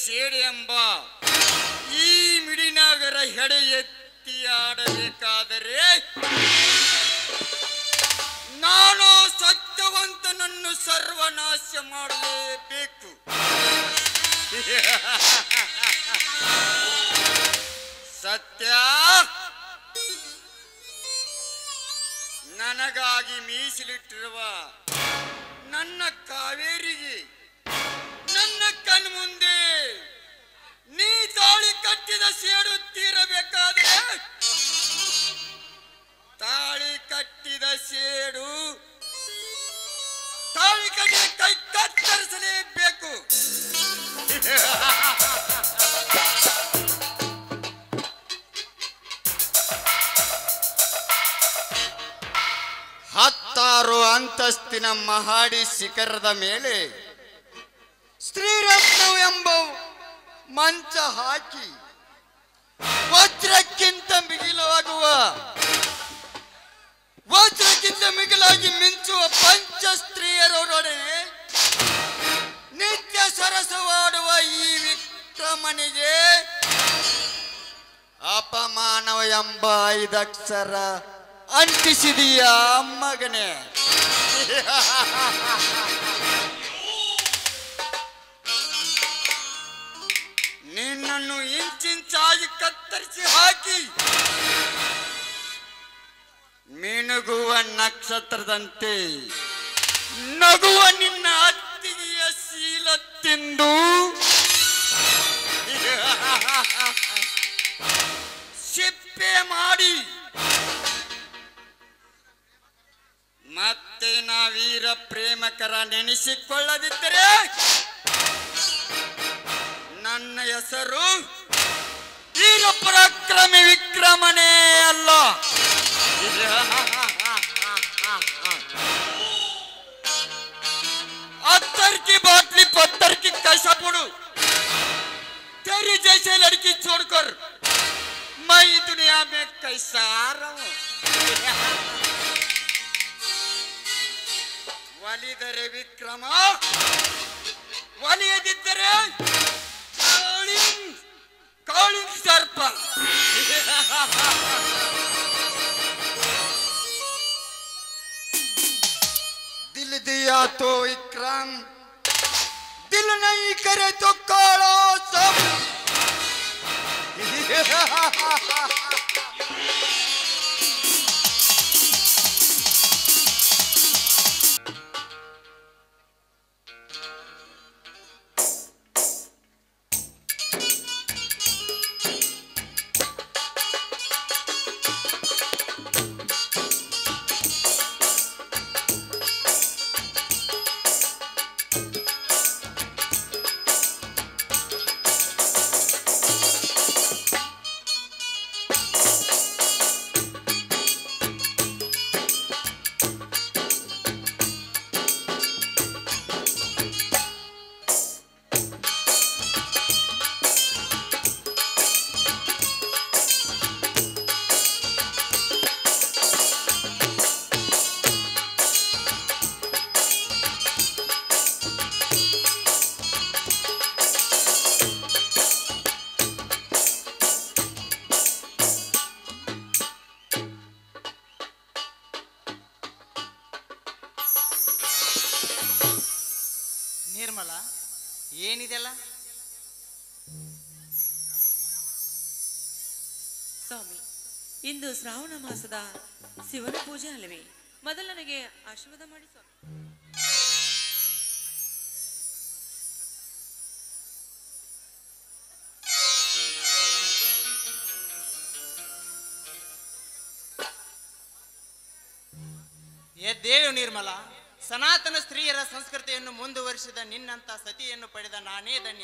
ಸೇಡಿ ಎಂಬ ಈ ಮಿಡಿನಗರ ಹೆಡೆ ಎತ್ತಿ ಆಡಬೇಕಾದರೆ ನಾನು ಸತ್ಯವಂತನನ್ನು ಸರ್ವನಾಶ ಮಾಡಲೇಬೇಕು ಸತ್ಯ ನನಗಾಗಿ ಮೀಸಲಿಟ್ಟಿರುವ ನನ್ನ ಕಾವೇರಿಗೆ ನನ್ನ ಕಣ್ಮುಂದೆ ನೀ ತಾಳಿ ಕಟ್ಟಿದ ಸೇಡು ತೀರಬೇಕಾದ್ರೆ ತಾಳಿ ಕಟ್ಟಿದ ಸೇಡು ತಾಳಿ ಕಟ್ಟಿದ ಕೈ ಕತ್ತರಿಸಲೇಬೇಕು ಹತ್ತಾರು ಅಂತಸ್ತಿನ ಮಹಾಡಿ ಶಿಖರದ ಮೇಲೆ ಶ್ರೀರತ್ನವೆಂಬ ಮಂಚ ಹಾಕಿ ವಜ್ರಕ್ಕಿಂತ ಮಿಗಿಲಾಗುವ ವಜ್ರಕ್ಕಿಂತ ಮಿಗಿಲಾಗಿ ಮಿಂಚುವ ಪಂಚ ಸ್ತ್ರೀಯರೊಡನೆ ನಿತ್ಯ ಸರಸವಾಡುವ ಈ ವಿಕ್ರಮನಿಗೆ ಅಪಮಾನವ ಎಂಬ ಐದಕ್ಷರ ಅಂಟಿಸಿದೀಯ ಮಗನೇ ನಿನ್ನನ್ನು ಇಂಚಿಂಚಾಗಿ ಕತ್ತರಿಸಿ ಹಾಕಿ ಮಿನುಗುವ ನಕ್ಷತ್ರದಂತೆ ನಗುವ ನಿನ್ನ ಅತ್ತಿಗೆಯ ಶೀಲ ತಿಂದು ಸಿಪ್ಪೆ ಮಾಡಿ ಮತ್ತೆ ನಾ ವೀರ ಪ್ರೇಮಕರ ನೆನೆಸಿಕೊಳ್ಳದಿದ್ದರೆ ನನ್ನ ಹೆಸರು ವೀರ ಪರಾಕ್ರಮಿ ವಿಕ್ರಮನೇ ಅಲ್ಲ अत्तर की बाटली पत्थर की कैसा पड़ू तेरी जैसे लड़की छोड़कर मैं इस दुनिया में कैसा आ रहा हूँ ಒಲಿದರೆ ವಿಕ್ರಮ ಒಲಿಯದಿದ್ದರೆ ಕಾಳಿಂಗ್ ಕಾಳಿಂಗ್ ಸರ್ಪ दिल दिया तो इकराम दिल नहीं करे तो काला सब ನಿರ್ಮಲ ಏನಿದೆಲ್ಲ ಸ್ವಾಮಿ ಇಂದು ಶ್ರಾವಣ ಮಾಸದ ಶಿವನ ಪೂಜೆ ಅಲ್ಲವೇ ಮೊದಲು ನನಗೆ ಆಶೀರ್ವಾದ ಮಾಡಿ ಸ್ವಾಮಿ ಎದ್ದೇಳು ನಿರ್ಮಲ ಸನಾತನ ಸ್ತ್ರೀಯರ ಸಂಸ್ಕೃತಿಯನ್ನು ಮುಂದುವರಿಸಿದ ನಿನ್ನಂತ ಸತಿಯನ್ನು ಪಡೆದ ನಾನೇ ಧನ್ಯ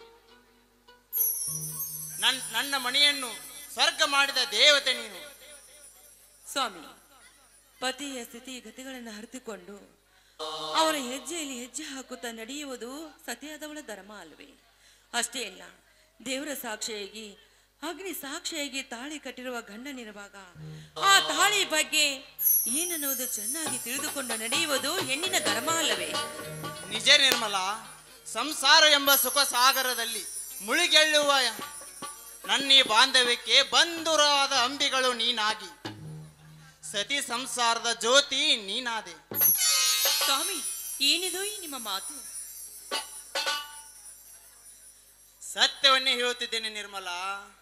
ನನ್ ನನ್ನ ಮಣಿಯನ್ನು ಸ್ವರ್ಗ ಮಾಡಿದ ದೇವತೆ ನೀನು ಸ್ವಾಮಿ ಪತಿಯ ಸ್ಥಿತಿ ಗತಿಗಳನ್ನು ಅರಿತುಕೊಂಡು ಅವರ ಹೆಜ್ಜೆಯಲ್ಲಿ ಹೆಜ್ಜೆ ಹಾಕುತ್ತಾ ನಡೆಯುವುದು ಸತಿಯಾದವಳ ಧರ್ಮ ಅಲ್ವೇ ಅಷ್ಟೇ ಅಲ್ಲ ದೇವರ ಸಾಕ್ಷಿಯಾಗಿ ಅಗ್ನಿ ಸಾಕ್ಷಿಯಾಗಿ ತಾಳಿ ಕಟ್ಟಿರುವ ಗಂಡನಿರುವಾಗ ಆ ತಾಳಿ ಬಗ್ಗೆ ಏನನ್ನುವುದು ಚೆನ್ನಾಗಿ ತಿಳಿದುಕೊಂಡು ನಡೆಯುವುದು ಹೆಣ್ಣಿನ ಧರ್ಮ ಅಲ್ಲವೇ ನಿಜ ನಿರ್ಮಲ ಸಂಸಾರ ಎಂಬ ಸುಖ ಸಾಗರದಲ್ಲಿ ಮುಳುಗೆಳ್ಳುವ ನನ್ನ ಈ ಬಾಂಧವ್ಯಕ್ಕೆ ಬಂಧುರಾದ ಅಂಬಿಗಳು ನೀನಾಗಿ ಸತಿ ಸಂಸಾರದ ಜ್ಯೋತಿ ನೀನಾದೆ ಸ್ವಾಮಿ ಏನಿದು ಈ ನಿಮ್ಮ ಮಾತು ಸತ್ಯವನ್ನೇ ಹೇಳುತ್ತಿದ್ದೇನೆ ನಿರ್ಮಲ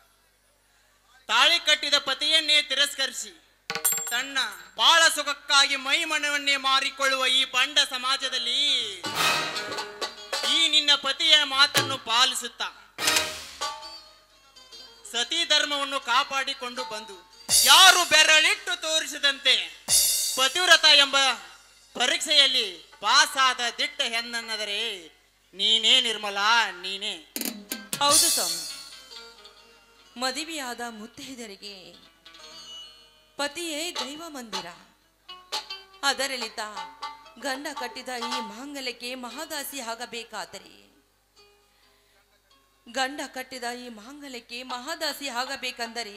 ತಾಳಿ ಕಟ್ಟಿದ ಪತಿಯನ್ನೇ ತಿರಸ್ಕರಿಸಿ ತನ್ನ ಬಾಳ ಸುಖಕ್ಕಾಗಿ ಮೈ ಮನವನ್ನೇ ಮಾರಿಕೊಳ್ಳುವ ಈ ಬಂಡ ಸಮಾಜದಲ್ಲಿ ಈ ನಿನ್ನ ಪತಿಯ ಮಾತನ್ನು ಪಾಲಿಸುತ್ತಾ ಸತಿ ಧರ್ಮವನ್ನು ಕಾಪಾಡಿಕೊಂಡು ಬಂದು ಯಾರು ಬೆರಳಿಟ್ಟು ತೋರಿಸಿದಂತೆ ಪತಿವ್ರತ ಎಂಬ ಪರೀಕ್ಷೆಯಲ್ಲಿ ಪಾಸಾದ ದಿಟ್ಟ ಹೆಣ್ಣೆನ್ನದರೆ ನೀನೇ ನಿರ್ಮಲಾ ನೀನೇ ಹೌದು ಸ್ವಾಮಿ ಮದುವೆಯಾದ ಮುತ್ತೈದರಿಗೆ ಪತಿಯೇ ದೈವ ಮಂದಿರ ಅದರಲ್ಲಿದ್ದ ಗಂಡ ಕಟ್ಟಿದ ಈ ಮಾಂಗಲ್ಯಕ್ಕೆ ಮಹಾದಾಸಿ ಆಗಬೇಕಾದರೆ ಗಂಡ ಕಟ್ಟಿದ ಈ ಮಾಂಗಲ್ಯಕ್ಕೆ ಮಹಾದಾಸಿ ಆಗಬೇಕಂದರೆ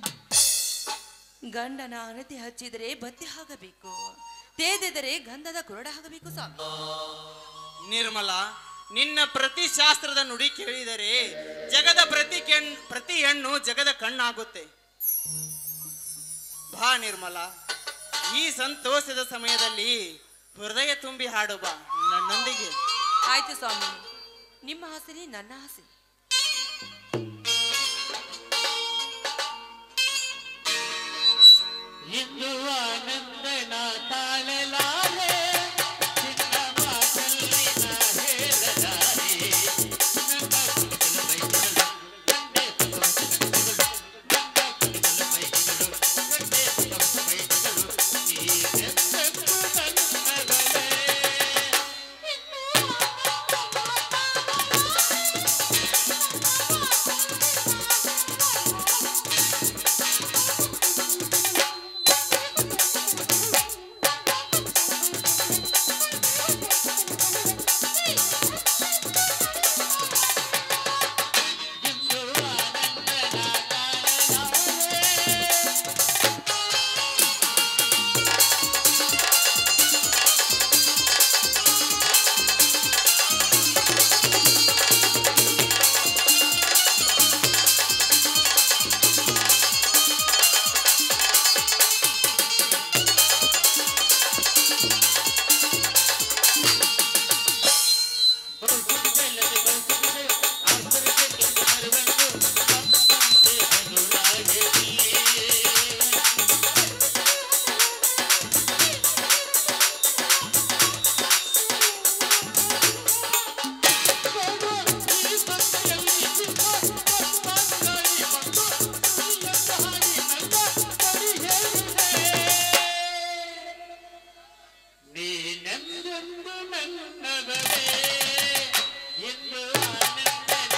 ಗಂಡನ ಅನತಿ ಹಚ್ಚಿದರೆ ಬತ್ತಿ ಆಗಬೇಕು ತೇದೆದರೆ ಗಂಧದ ಕುರಡ ಆಗಬೇಕು ಸ್ವಾಮಿ ನಿರ್ಮಲ ನಿನ್ನ ಪ್ರತಿ ಶಾಸ್ತ್ರದ ನುಡಿ ಕೇಳಿದರೆ ಜಗದ ಪ್ರತಿ ಕೆಣ್ ಪ್ರತಿ ಹೆಣ್ಣು ಜಗದ ಕಣ್ಣಾಗುತ್ತೆ ಬಾ ನಿರ್ಮಲ ಈ ಸಂತೋಷದ ಸಮಯದಲ್ಲಿ ಹೃದಯ ತುಂಬಿ ಹಾಡು ಬಾ ನನ್ನೊಂದಿಗೆ ಆಯ್ತು ಸ್ವಾಮಿ ನಿಮ್ಮ ಆಸರೆ ನನ್ನ ಆಸೆ ಇಂದು ಆನಂದನ ತಾಳಲಾರೆ ಚಿನ್ನ ಮಾತಲ್ಲಿನ ಹೇಳಲಾರೆ ನನ್ನ ಕುಲುಕುಲ ಮೈಗಳು ಗಂಡೆ ಕುಲುಕುಲ ಮೈಗಳು ಗಂಡೆ ಕುಲುಕುಲ ಮೈಗಳು ನೀನೆಂದಕ್ಕೂ ನನ್ನವಳೇ ಇಂದು ಆನಂದನ ತಾಳಲಾರೆ ನೀನೆಂದೆಂದು ನನ್ನವರೇ ಎಂದು ಆನಂದನ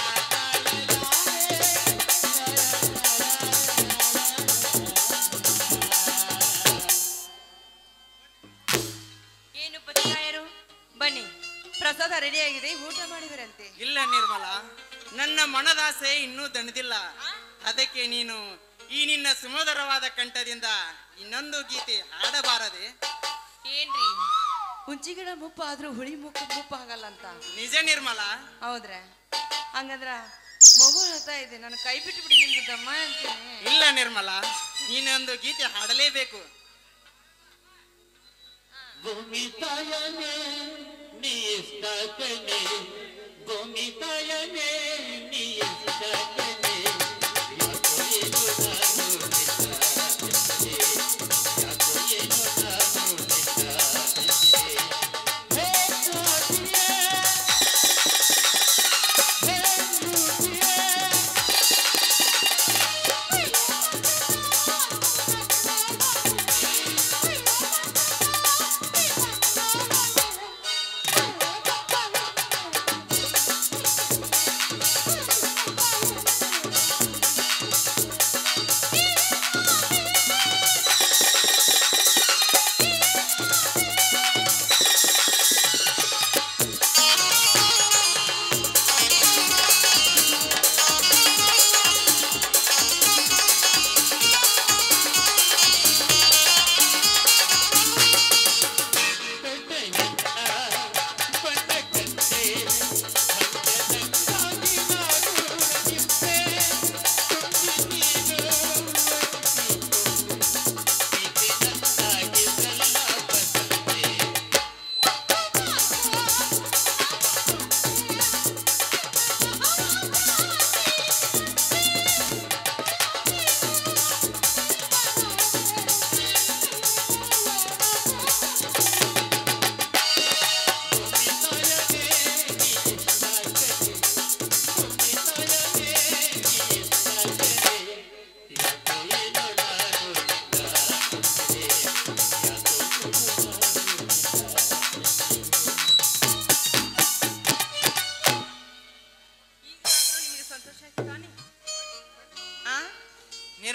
ಏನು ಪತಿರಾಯರು ಬನ್ನಿ ಪ್ರಸಾದ ರೆಡಿಯಾಗಿದೆ ಊಟ ಮಾಡಿದರಂತೆ ಇಲ್ಲ ನಿರ್ಮಲ ನನ್ನ ಮನದಾಸೆ ಇನ್ನೂ ದಣಿದಿಲ್ಲ ಅದಕ್ಕೆ ನೀನು ಈ ನಿನ್ನ ಸುಮಧುರವಾದ ಕಂಠದಿಂದ ಇನ್ನೊಂದು ಗೀತೆ ಹಾಡಬಾರದೆ ಏನ್ರಿ ಹುಂಚಿಗಿಡ ಮುಪ್ಪ ಆದ್ರೂ ಹುಳಿ ಮುಪ್ಪ ಮುಪ್ಪ ಆಗಲ್ಲ ಅಂತ ನಿಜ ನಿರ್ಮಲ ಹೌದ್ರ ಹಂಗಂದ್ರ ಮಗು ಹೇಳ್ತಾ ಇದೆ ನಾನು ಕೈ ಬಿಟ್ಟು ಬಿಡಿ ನಿಮ್ಗೆ ದಮ್ಮ ಅಂತೀನಿ ಇಲ್ಲ ನಿರ್ಮಲ ನೀನೊಂದು ಗೀತೆ ಹಾಡಲೇಬೇಕು ಭೂಮಿ ತಾಯನೇ ನೀ ಇಷ್ಟಕನೆ ಭೂಮಿ ತಾಯನೇ ನೀ ಇಷ್ಟಕನೆ ಯಾಕೋ ಏನು ನಾನು ನಿನ್ನ ಯಾಕೋ ಏನು ನಾನು ನಿನ್ನ ಹೇ ಜ್ಯೋತಿಯೇ ಹೇ ಜ್ಯೋತಿಯೇ Thank you.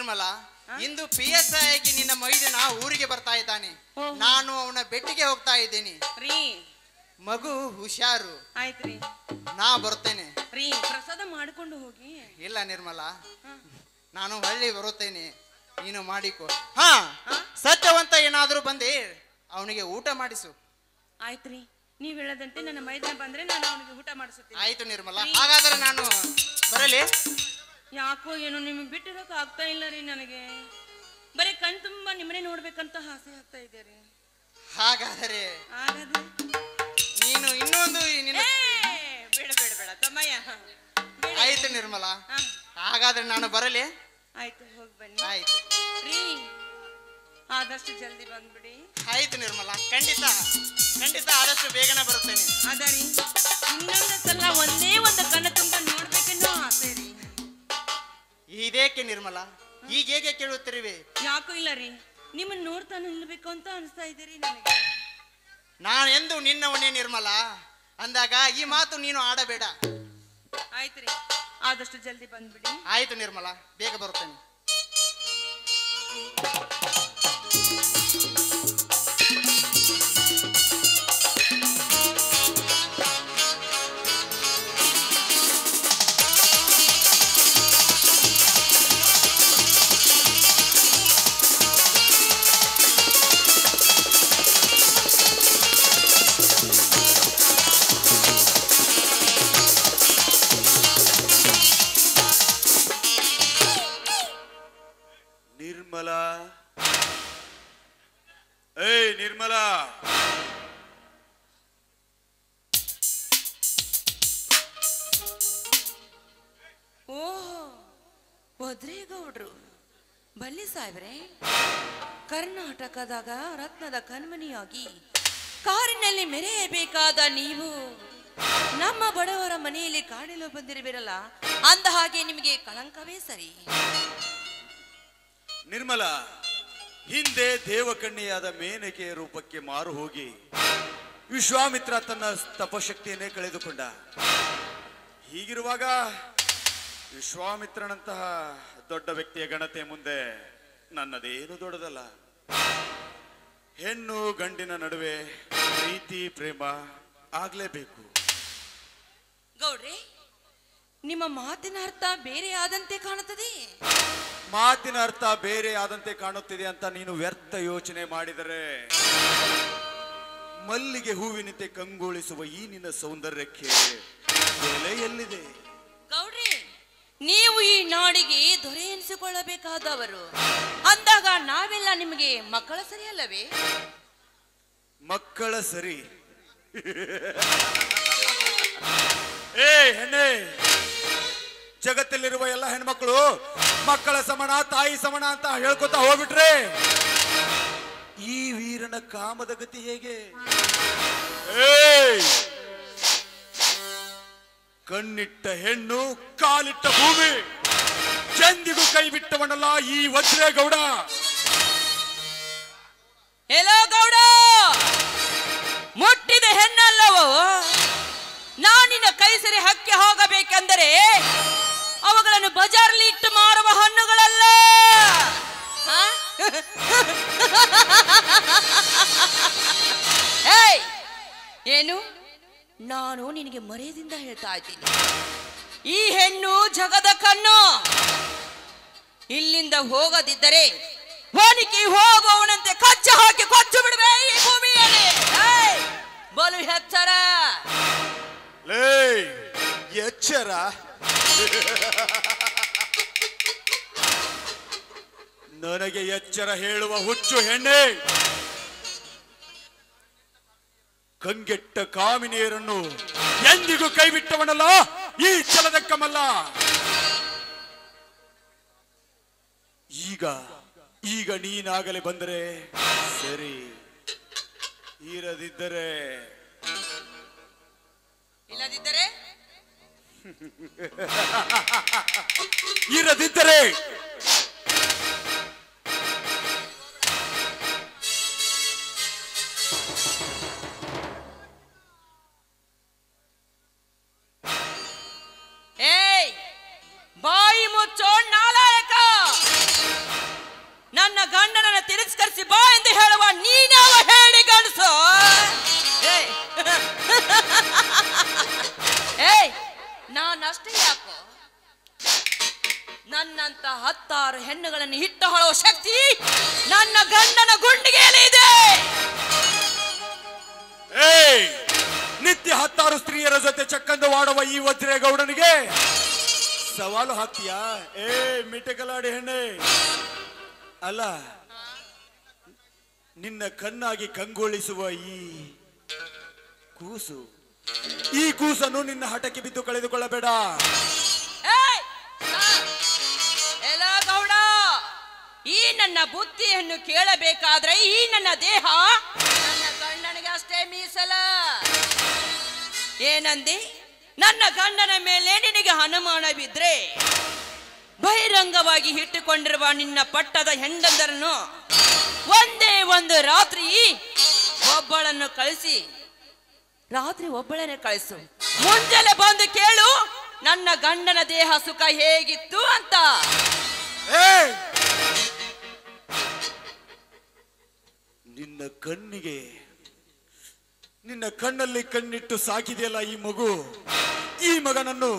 ನಿರ್ಮಲ ಇಂದು ಪಿ ಎಸ್ ಐ ಆಗಿ ನಿನ್ನ ಮೈದನ ಊರಿಗೆ ಬರ್ತಾ ಇದ್ದಾನೆ ಓಹೋ. ನಾನು ಅವನ ಬೆಟ್ಟಿಗೆ ಹೋಗ್ತಾ ಇದ್ದೀನಿ ರೀ ಮಗು ಹುಷಾರು ಆಯ್ತ್ರಿ ನಾ ಬರ್ತೇನೆ ರೀ ಪ್ರಸಾದ ಮಾಡ್ಕೊಂಡು ಹೋಗಿ ಇಲ್ಲ ನಿರ್ಮಲ ಹ. ನಾನು ಹಳ್ಳಿ ಬರುತ್ತೇನೆ ನೀನು ಮಾಡಿಕೊ ಹಾ ಸತ್ಯವಂತ ಏನಾದರೂ ಬಂದೆ ಅವನಿಗೆ ಊಟ ಮಾಡಿಸು ಆಯ್ತ್ರಿ ನೀವ್ ಹೇಳದಂತೆ ನನ್ನ ಮೈದನ ಬಂದ್ರೆ ನಾನು ಅವನಿಗೆ ಊಟ ಮಾಡಿಸುತ್ತೀನಿ ಆಯ್ತು ನಿರ್ಮಲ ಹಾಗಾದ್ರೆ ನಾನು ಬರಲಿ ಯಾಕೋ ಏನೋ ನಿಮಗೆ ಬಿಟ್ಟಿರೋಕೆ ಆಗ್ತಾ ಇಲ್ಲ ರೀ ನನಗೆ ಬರೀ ಕಣ್ ತುಂಬಾ ನಿಮ್ಮನೆ ನೋಡ್ಬೇಕಂತ ಆಸೆ ಆಗ್ತಾ ಇದೆ ರೀ ಹಾಗಾದರೆ ಆಗದೆ ನೀನು ಇನ್ನೊಂದು ನಿನ್ನ ಏ, ಬೇಡ ಬೇಡ ಬೇಡ ತಮ್ಮಯ್ಯ ಬೇಡ. ಆಯ್ತು ನಿರ್ಮಲ ಹಾ, ಹಾಗಾದ್ರೆ ನಾನು ಬರಲಿ ಆಯ್ತು ಹೋಗಿ ಬನ್ನಿ ಆಯ್ತು ರೀ ಆದಷ್ಟು ಜಲ್ದಿ ಬಂದ್ಬಿಡಿ ಆಯ್ತು ನಿರ್ಮಲ ಖಂಡಿತ ಖಂಡಿತ ಆದಷ್ಟು ಬೇಗನೆ ಬರುತ್ತೇನೆ ಅದ ರೀ ಇನ್ನೊಂದು ಸಲ ಒಂದೇ ಒಂದು ಕಣ್ಣು ತುಂಬ ನೋಡ್ಬೇಕೆನ್ನೋ ಆಸೆ ರೀ ಇದೇಕೆ ನಿರ್ಮಲ ಈಗ ಹೇಗೆ ಕೇಳುತ್ತಿರುವೆ ಯಾಕೂ ಇಲ್ಲ ರೀ ನಿಮ್ಮನ್ನ ನೋಡ್ತಾ ನಿಲ್ಬೇಕು ಅಂತ ಅನಿಸ್ತಾ ಇದೆ ರೀ ನನಗೆ ನಾನೆಂದು ನಿನ್ನವನೇ ನಿರ್ಮಲ ಅಂದಾಗ ಈ ಮಾತು ನೀನು ಆಡಬೇಡ ಆಯ್ತು ರೀ ಆದಷ್ಟು ಜಲ್ದಿ ಬಂದ್ಬಿಡಿ ಆಯ್ತು ನಿರ್ಮಲ ಬೇಗ ಬರುತ್ತೇನೆ ನಿರ್ಮಲ ಏಯ್ ನಿರ್ಮಲ ಓಹೋ ಒದ್ರೇಗೌಡ್ರು ಬಲ್ಲಿ ಸಾಹೇಬ್ರೆ ಕರ್ನಾಟಕದಾಗ ರತ್ನದ ಕಣ್ಮನಿಯಾಗಿ ಕಾರಿನಲ್ಲಿ ಮೆರೆಯಬೇಕಾದ ನೀವು ನಮ್ಮ ಬಡವರ ಮನೆಯಲ್ಲಿ ಕಾಡಲು ಬಂದಿರಬಿರಲ್ಲ ಅಂದ ಹಾಗೆ ನಿಮಗೆ ಕಳಂಕವೇ ಸರಿ ನಿರ್ಮಲ ಹಿಂದೆ ದೇವಕನ್ಯೆಯಾದ ಮೇನಕೆಯ ರೂಪಕ್ಕೆ ಮಾರು ಹೋಗಿ ವಿಶ್ವಾಮಿತ್ರ ತನ್ನ ತಪಶಕ್ತಿಯನ್ನೇ ಕಳೆದುಕೊಂಡ ಹೀಗಿರುವಾಗ ವಿಶ್ವಾಮಿತ್ರನಂತಹ ದೊಡ್ಡ ವ್ಯಕ್ತಿಯ ಗಣತೆ ಮುಂದೆ ನನ್ನದೇನು ದೊಡ್ಡದಲ್ಲ ಹೆಣ್ಣು ಗಂಡಿನ ನಡುವೆ ಪ್ರೀತಿ ಪ್ರೇಮ ಆಗ್ಲೇಬೇಕು ಗೌಡ್ರೆ ನಿಮ್ಮ ಮಾತಿನ ಅರ್ಥ ಬೇರೆ ಆದಂತೆ ಕಾಣುತ್ತದೆ ಮಾತಿನ ಅರ್ಥ ಬೇರೆ ಆದಂತೆ ಕಾಣುತ್ತಿದೆ ಅಂತ ನೀನು ವ್ಯರ್ಥ ಯೋಚನೆ ಮಾಡಿದರೆ ಮಲ್ಲಿಗೆ ಹೂವಿನಂತೆ ಕಂಗೊಳಿಸುವ ಈ ನಿನ್ನ ಸೌಂದರ್ಯಕ್ಕೆ ಬೆಲೆ ಎಲ್ಲಿದೆ ಗೌಡ್ರಿ ನೀವು ಈ ನಾಡಿಗೆ ದೊರೆ ಎನಿಸಿಕೊಳ್ಳಬೇಕಾದವರು ಅಂದಾಗ ನಾವೆಲ್ಲ ನಿಮಗೆ ಮಕ್ಕಳ ಸರಿಯಲ್ಲವೇ ಮಕ್ಕಳ ಸರಿ ಏ ಹೆಣ್ಣೆ ಜಗತ್ತಲ್ಲಿರುವ ಎಲ್ಲ ಹೆಣ್ಮಕ್ಳು ಮಕ್ಕಳ ಸಮಣ ತಾಯಿ ಸಮಣ ಅಂತ ಹೇಳ್ಕೊತಾ ಹೋಗ್ಬಿಟ್ರೆ ಈ ವೀರನ ಕಾಮದ ಗತಿ ಹೇಗೆ ಏಯ್! ಕಣ್ಣಿಟ್ಟ ಹೆಣ್ಣು ಕಾಲಿಟ್ಟ ಭೂಮಿ ಚಂದಿಗೂ ಕೈ ಬಿಟ್ಟವನಲ್ಲ ಈ ವಜ್ರೇಗೌಡ ಹೆಲೋ ಗೌಡ ಮುಟ್ಟಿದ ಹೆಣ್ಣಲ್ಲವೋ ನಾನಿನ ಕೈ ಸರಿ ಹಕ್ಕಿ ಹೋಗಬೇಕೆಂದರೆ ಅವುಗಳನ್ನು ಬಜಾರ್ಲಿ ಇಟ್ಟು ಮಾರುವ ಹಣ್ಣುಗಳಲ್ಲ ಆ? ಏಯ್! ಏನು ನಾನು ನಿನಗೆ ಮರೆಯದಿಂದ ಹೇಳ್ತಾ ಇದ್ದೀನಿ ಈ ಹೆಣ್ಣು ಜಗದ ಕಣ್ಣು ಇಲ್ಲಿಂದ ಹೋಗದಿದ್ದರೆ ಹೋನಿಕೆ ಹೋಗುವವನಂತೆ ಕಚ್ಚ ಹಾಕಿ ಕೊಚ್ಚು ಬಿಡುವೆ ಈ ಭೂಮಿಯಲ್ಲಿ ಏಯ್! ಬಲು ಎಚ್ಚರ ಲೇ ಎಚ್ಚರ ನನಗೆ ಎಚ್ಚರ ಹೇಳುವ ಹುಚ್ಚು ಹೆಣ್ಣೆ ಕಂಗೆಟ್ಟ ಕಾಮಿನಿಯರನ್ನು ಎಂದಿಗೂ ಕೈಬಿಟ್ಟವನಲ್ಲ ಈ ಛಲದ ಕಮಲ್ಲ ಈಗ ಈಗ ನೀನಾಗಲೇ ಬಂದರೆ ಸರಿ ಇರದಿದ್ದರೆ ಇಲ್ಲದಿದ್ದರೆ ಇರದಿದ್ದರೆ ಏಯ್ ಬಾಯಿ ಮುಚ್ಚೋ ನಾಲಾಯಕ ನಾನಷ್ಟೇ ಯಾಕೋ ನನ್ನಂತ ಹತ್ತಾರು ಹೆಣ್ಣುಗಳನ್ನು ಹಿಟ್ಟು ಹೊಳೋ ಶಕ್ತಿ ನನ್ನ ಗಂಡನ ಗುಂಡಿಗೆಯಲ್ಲಿ ಇದೆ ಏಯ್ ನಿತ್ಯ ಹತ್ತಾರು ಸ್ತ್ರೀಯರ ಜೊತೆ ಚಕ್ಕಂದು ವಾಡುವ ಈ ವಜ್ರೇಗೌಡನಿಗೆ ಸವಾಲು ಹಾಕ್ತೀಯಾ ಏ ಮಿಟಕಲಾಡಿ ಹೆಣ್ಣೆ ಅಲ್ಲ ನಿನ್ನ ಕಣ್ಣಾಗಿ ಕಂಗೊಳಿಸುವ ಈ ಕೂಸು ಈ ಕೂಸನ್ನು ನಿನ್ನ ಹಠಕ್ಕೆ ಬಿದ್ದು ಕಳೆದುಕೊಳ್ಳಬೇಡ ಏಯ್! ಸಾ- ಎಲ ಗೌಡ ಈ ನನ್ನ ಬುದ್ಧಿಯನ್ನು ಕೇಳಬೇಕಾದ್ರೆ ಈ ನನ್ನ ದೇಹ ನನ್ನ ಗಂಡನಿಗೆ ಅಷ್ಟೇ ಮೀಸಲ ಏನಂದೆ ನನ್ನ ಗಂಡನ ಮೇಲೆ ನಿನಗೆ ಅನುಮಾನ ಬಿದ್ರೆ ಬಹಿರಂಗವಾಗಿ ಇಟ್ಟುಕೊಂಡಿರುವ ನಿನ್ನ ಪಟ್ಟದ ಹೆಂಡಂದರನ್ನು ಒಂದೇ ಒಂದು ರಾತ್ರಿ ಒಬ್ಬಳನ್ನು ಕಳಿಸಿ ರಾತ್ರಿ ಒಬ್ಬಳನ್ನೇ ಕಳಿಸು ಮುಂಜಾನೆ ಬಂದು ಕೇಳು ನನ್ನ ಗಂಡನ ದೇಹ ಸುಖ ಹೇಗಿತ್ತು ಅಂತ ಏಯ್! ನಿನ್ನ ಕಣ್ಣಿಗೆ ನಿನ್ನ ಕಣ್ಣಲ್ಲಿ ಕಣ್ಣಿಟ್ಟು ಸಾಕಿದೆಯಲ್ಲ ಈ ಮಗು ಈ ಮಗನನ್ನು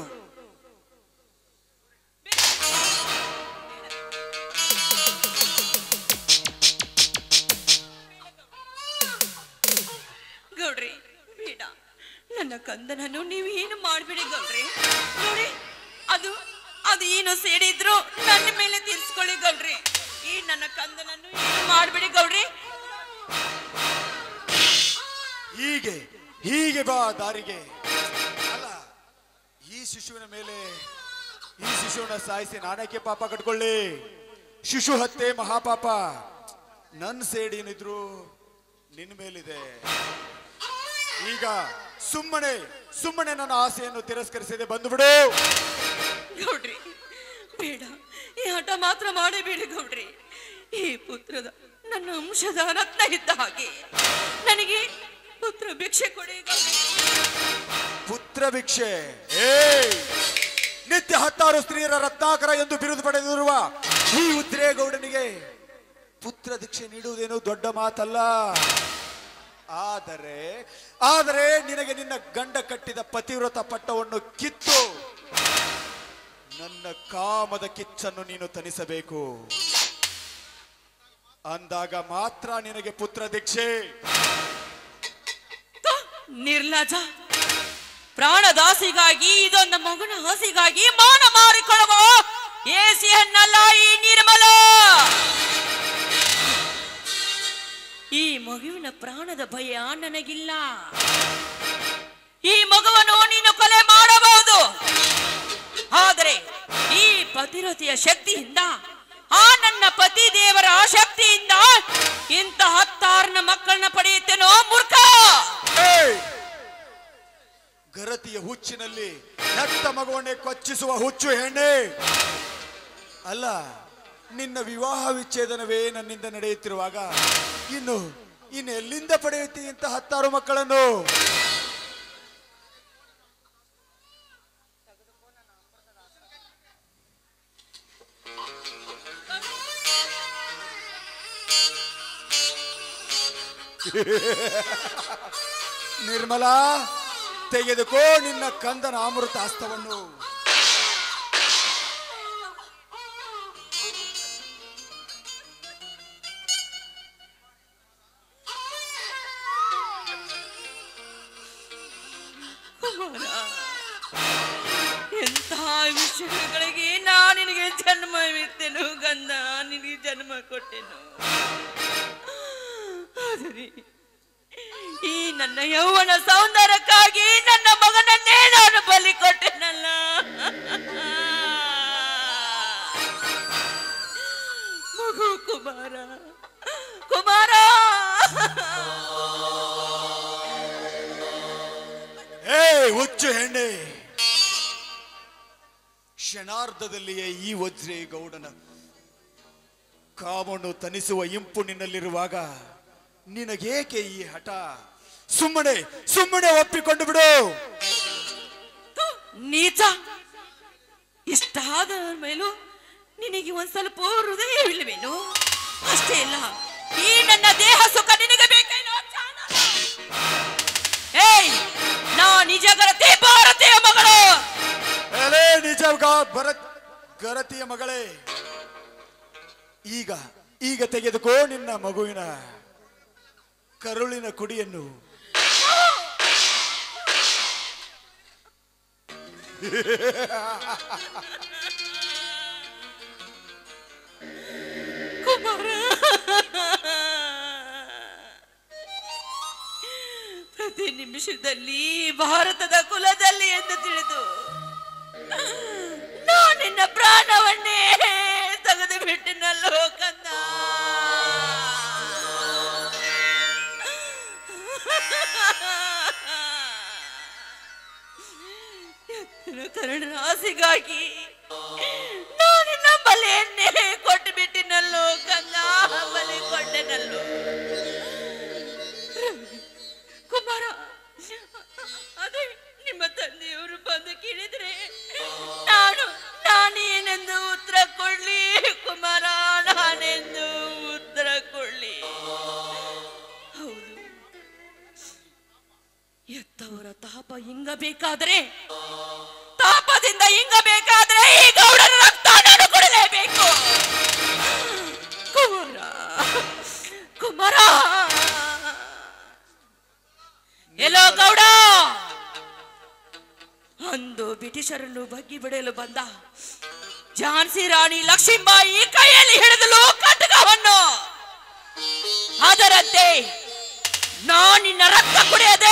ಗೌಡ್ರಿ ಬೇಡ ನನ್ನ ಕಂದನನ್ನು ನೀವು ಏನು ಮಾಡ್ಬೇಡಿ ಗೌಡ್ರಿ ನೋಡಿ ಅದು ಅದು ಏನು ಸೇರಿದ್ರು ನನ್ನ ಮೇಲೆ ತೀರ್ಸ್ಕೊಳ್ಳಿ ಗೌಡ್ರಿ ಈ ನನ್ನ ಕಂದನನ್ನು ಏನು ಮಾಡ್ಬೇಡಿ ಗೌಡ್ರಿ ಹೀಗೆ ಹೀಗೆ ಬಾ ದಾರಿಗೆ ಅಲ್ಲ ಈ ಶಿಶುವಿನ ಮೇಲೆ ಈ ಶಿಶುವನ್ನ ಸಾಯಿಸಿ ನಾನಕ್ಕೆ ಪಾಪ ಕಟ್ಕೊಳ್ಳಿ ಶಿಶು ಹತ್ಯೆ ಮಹಾಪಾಪ ನನ್ನ ಸೇಡೇನಿದ್ರು ನಿನ್ನ ಮೇಲಿದೆ ಈಗ ಸುಮ್ಮನೆ ಸುಮ್ಮನೆ ನನ್ನ ಆಸೆಯನ್ನು ತಿರಸ್ಕರಿಸದೆ ಬಂದು ಬಿಡು ಗೌಡ್ರಿ ಬೇಡ ಈ ಹಠ ಮಾತ್ರ ಮಾಡಬೇಡಿ ಗೌಡ್ರಿ ಈ ಪುತ್ರದ ನನ್ನ ಅಂಶದ ರತ್ನ ಇದ್ದ ಹಾಗೆ ನನಗೆ ಪುತ್ರ ಭಿಕ್ಷೆ ಕೊಡಿ ಗೌಡ್ರಿ ಪುತ್ರ ಭಿಕ್ಷೆ ಏ ನಿತ್ಯ ಹತ್ತಾರು ಸ್ತ್ರೀಯರ ರತ್ನಾಕರ ಎಂದು ಬಿರುದು ಪಡೆದಿರುವ ಈ ಉದ್ರೇಗೌಡನಿಗೆ ಪುತ್ರ ದೀಕ್ಷೆ ನೀಡುವುದೇನು ದೊಡ್ಡ ಮಾತಲ್ಲ ಆದರೆ ಆದರೆ ನಿನಗೆ ನಿನ್ನ ಗಂಡ ಕಟ್ಟಿದ ಪತಿವ್ರತ ಪಟ್ಟವನ್ನು ಕಿತ್ತು ನನ್ನ ಕಾಮದ ಕಿಚ್ಚನ್ನು ನೀನು ತನಿಸಬೇಕು ಅಂದಾಗ ಮಾತ್ರ ನಿನಗೆ ಪುತ್ರ ದೀಕ್ಷೆ ತು, ನಿರ್ಲಜ ಪ್ರಾಣದಾಸಿಗಾಗಿ ಇದೊಂದು ಮಗುನ ಹಸಿಗಾಗಿ ಮಾನ ಮಾರಿಕೊಳ್ಳುವ ಏಸಿಯನ್ನಲ್ಲ ಈ ನಿರ್ಮಲ ಈ ಮಗುವಿನ ಪ್ರಾಣದ ಭಯ ನನಗಿಲ್ಲ ಈ ಮಗುವನ್ನು ನೀನು ಕೊಲೆ ಮಾಡಬಹುದು ಆದರೆ ಈ ಪತಿರತಿಯ ಶಕ್ತಿಯಿಂದ ಆ ನನ್ನ ಪತಿ ದೇವರ ಶಕ್ತಿಯಿಂದ ಇಂಥ ಹತ್ತಾರನ ಮಕ್ಕಳನ್ನ ಪಡೆಯುತ್ತೇನೋ ಮೂರ್ಖ ಏಯ್! ಗರತಿಯ ಹುಚ್ಚಿನಲ್ಲಿ ಹೆತ್ತ ಮಗುವನ್ನೇ ಕೊಚ್ಚಿಸುವ ಹುಚ್ಚು ಹೆಣ್ಣೆ ಅಲ್ಲ ನಿನ್ನ ವಿವಾಹ ವಿಚ್ಛೇದನವೇ ನನ್ನಿಂದ ನಡೆಯುತ್ತಿರುವಾಗ ಇನ್ನು ಇನ್ನು ಎಲ್ಲಿಂದ ಪಡೆಯುತ್ತಿ ಇಂಥ ಹತ್ತಾರು ಮಕ್ಕಳನ್ನು ನಿರ್ಮಲಾ ತೆಗೆದುಕೋ ನಿನ್ನ ಕಂದನ ಅಮೃತ ಹಸ್ತವನ್ನು ಕುಮಾರ ಎಂಥ ವಿಷಯಗಳಿಗೆ ನಾನು ನಿನಗೆ ಜನ್ಮವಿತ್ತೇನು ಗಂಧ ನಿನಗೆ ಜನ್ಮ ಕೊಟ್ಟೆನು ಆದರೆ ಈ ನನ್ನ ಯೌವನ ಸೌಂದರ್ಯಕ್ಕಾಗಿ ನನ್ನ ಮಗನನ್ನೇ ನಾನು ಬಲಿ ಕೊಟ್ಟೆನಲ್ಲ ಮಗು ಕುಮಾರ ಕುಮಾರ ಏ ಹುಚ್ಚು ಹೆಣ್ಣೆ ಕ್ಷಣಾರ್ಧದಲ್ಲಿಯೇ ಈ ವಜ್ರೇ ಗೌಡನ ಕಾಮನ್ನು ತನಿಸುವ ಇಂಪು ನಿನ್ನಲ್ಲಿರುವಾಗ ನಿನಗೇಕೆ ಈ ಹಠ ಸುಮ್ಮನೆ ಸುಮ್ಮನೆ ಒಪ್ಪಿಕೊಂಡು ಬಿಡು ಥು, ನೀಚ ಇಷ್ಟಾದ ಮೇಲೂ ನಿನಗೆ ಒಂದ್ ಸ್ವಲ್ಪ ಹೃದಯವಿಲ್ಲವೇನು ಅಷ್ಟೇ ಇಲ್ಲ ಈ ನನ್ನ ದೇಹ ಸುಖ ನಿನಗೆ ಬೇಕೇನೋ ಚಾಣಾಲ? ಏಯ್ ನಾ ನಿಜ ಗರತಿ ಭಾರತೀಯ ಮಗಳು ಭರತ್ ಗರತಿಯ ಮಗಳೇ ಈಗ ಈಗ ತೆಗೆದುಕೋ ನಿನ್ನ ಮಗುವಿನ ಕರುಳಿನ ಕುಡಿಯನ್ನು ಕುಮಾರ ಪ್ರತಿ ನಿಮಿಷದಲ್ಲಿ ಭಾರತದ ಕುಲದಲ್ಲಿ ಎಂದು ತಿಳಿದು ನಾನು ನಿನ್ನ ಪ್ರಾಣವನ್ನೇ ತೆಗೆದು ಬಿಟ್ಟಿನಲ್ಲೋ ಕಂದ ಎತ್ತಿನ ಕರುಣನ ಆಸೆಗಾಗಿ ನಾನು ನಿನ್ನ ಬಲೆಯನ್ನೇ ಕೊಟ್ಟು ಬಿಟ್ಟಿನಲ್ಲೋ ಕಂದ ಬಲೆ ಕೊಟ್ಟೆನಲ್ಲೋ ಕುಮಾರ ಅದೇ ನಿಮ್ಮ ತಂದೆಯವರು ಬಂದು ಕೇಳಿದ್ರೆ ನಾನು ನಾನೇನೆಂದು ಉತ್ತರ ಕೊಡ್ಲಿ ಕುಮಾರ ನಾನೆಂದು ಉತ್ತರ ಕೊಡ್ಲಿ ಹೌದು ಎತ್ತವರ ತಾಪ ಹಿಂಗಬೇಕಾದ್ರೆ ತಾಪದಿಂದ ಹಿಂಗಬೇಕಾದ್ರೆ ಈ ಗೌಡರ ರಕ್ತ ನಾನು ಕುಡಿಲೇಬೇಕು ಕುಮಾರ ಕುಮಾರ ಎಲ್ಲೋ ಗೌಡ ಅಂದು ಬ್ರಿಟಿಷರನ್ನು ಬಗ್ಗಿ ಬಿಡಲು ಬಂದ ಝಾನ್ಸಿ ರಾಣಿ ಲಕ್ಷ್ಮೀಬಾಯಿ ಕೈಯಲ್ಲಿ ಹಿಡಿದಲು ಕಟಕವನ್ನು ಅದರಂತೆ ನಾನು ನಿನ್ನ ರಕ್ತ ಕುಡಿಯದೆ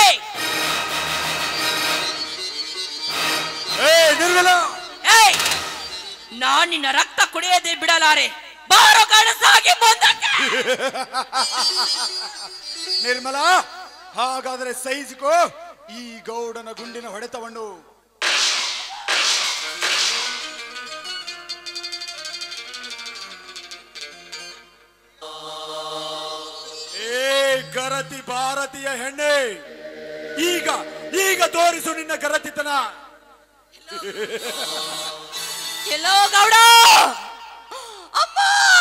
ಏ ನಿರ್ಮಲ ಏಯ್ ನಾನ್ ನಿನ್ನ ರಕ್ತ ಕುಡಿಯದೆ ಬಿಡಲಾರೆ ಬಾರೋ ಗಣಸಾಗಿ ಮುಂದಕ್ಕೆ ನಿರ್ಮಲ ಹಾಗಾದರೆ ಸಹಿಸಿಕೋ ಈ ಗೌಡನ ಗುಂಡಿನ ಹೊಡೆತವನ್ನು ಏ ಗರತಿ ಭಾರತೀಯ ಹೆಣ್ಣೆ ಈಗ ಈಗ ತೋರಿಸು ನಿನ್ನ ಗರತಿತನ ಎಲ್ಲೋ ಗೌಡ ಅಮ್ಮ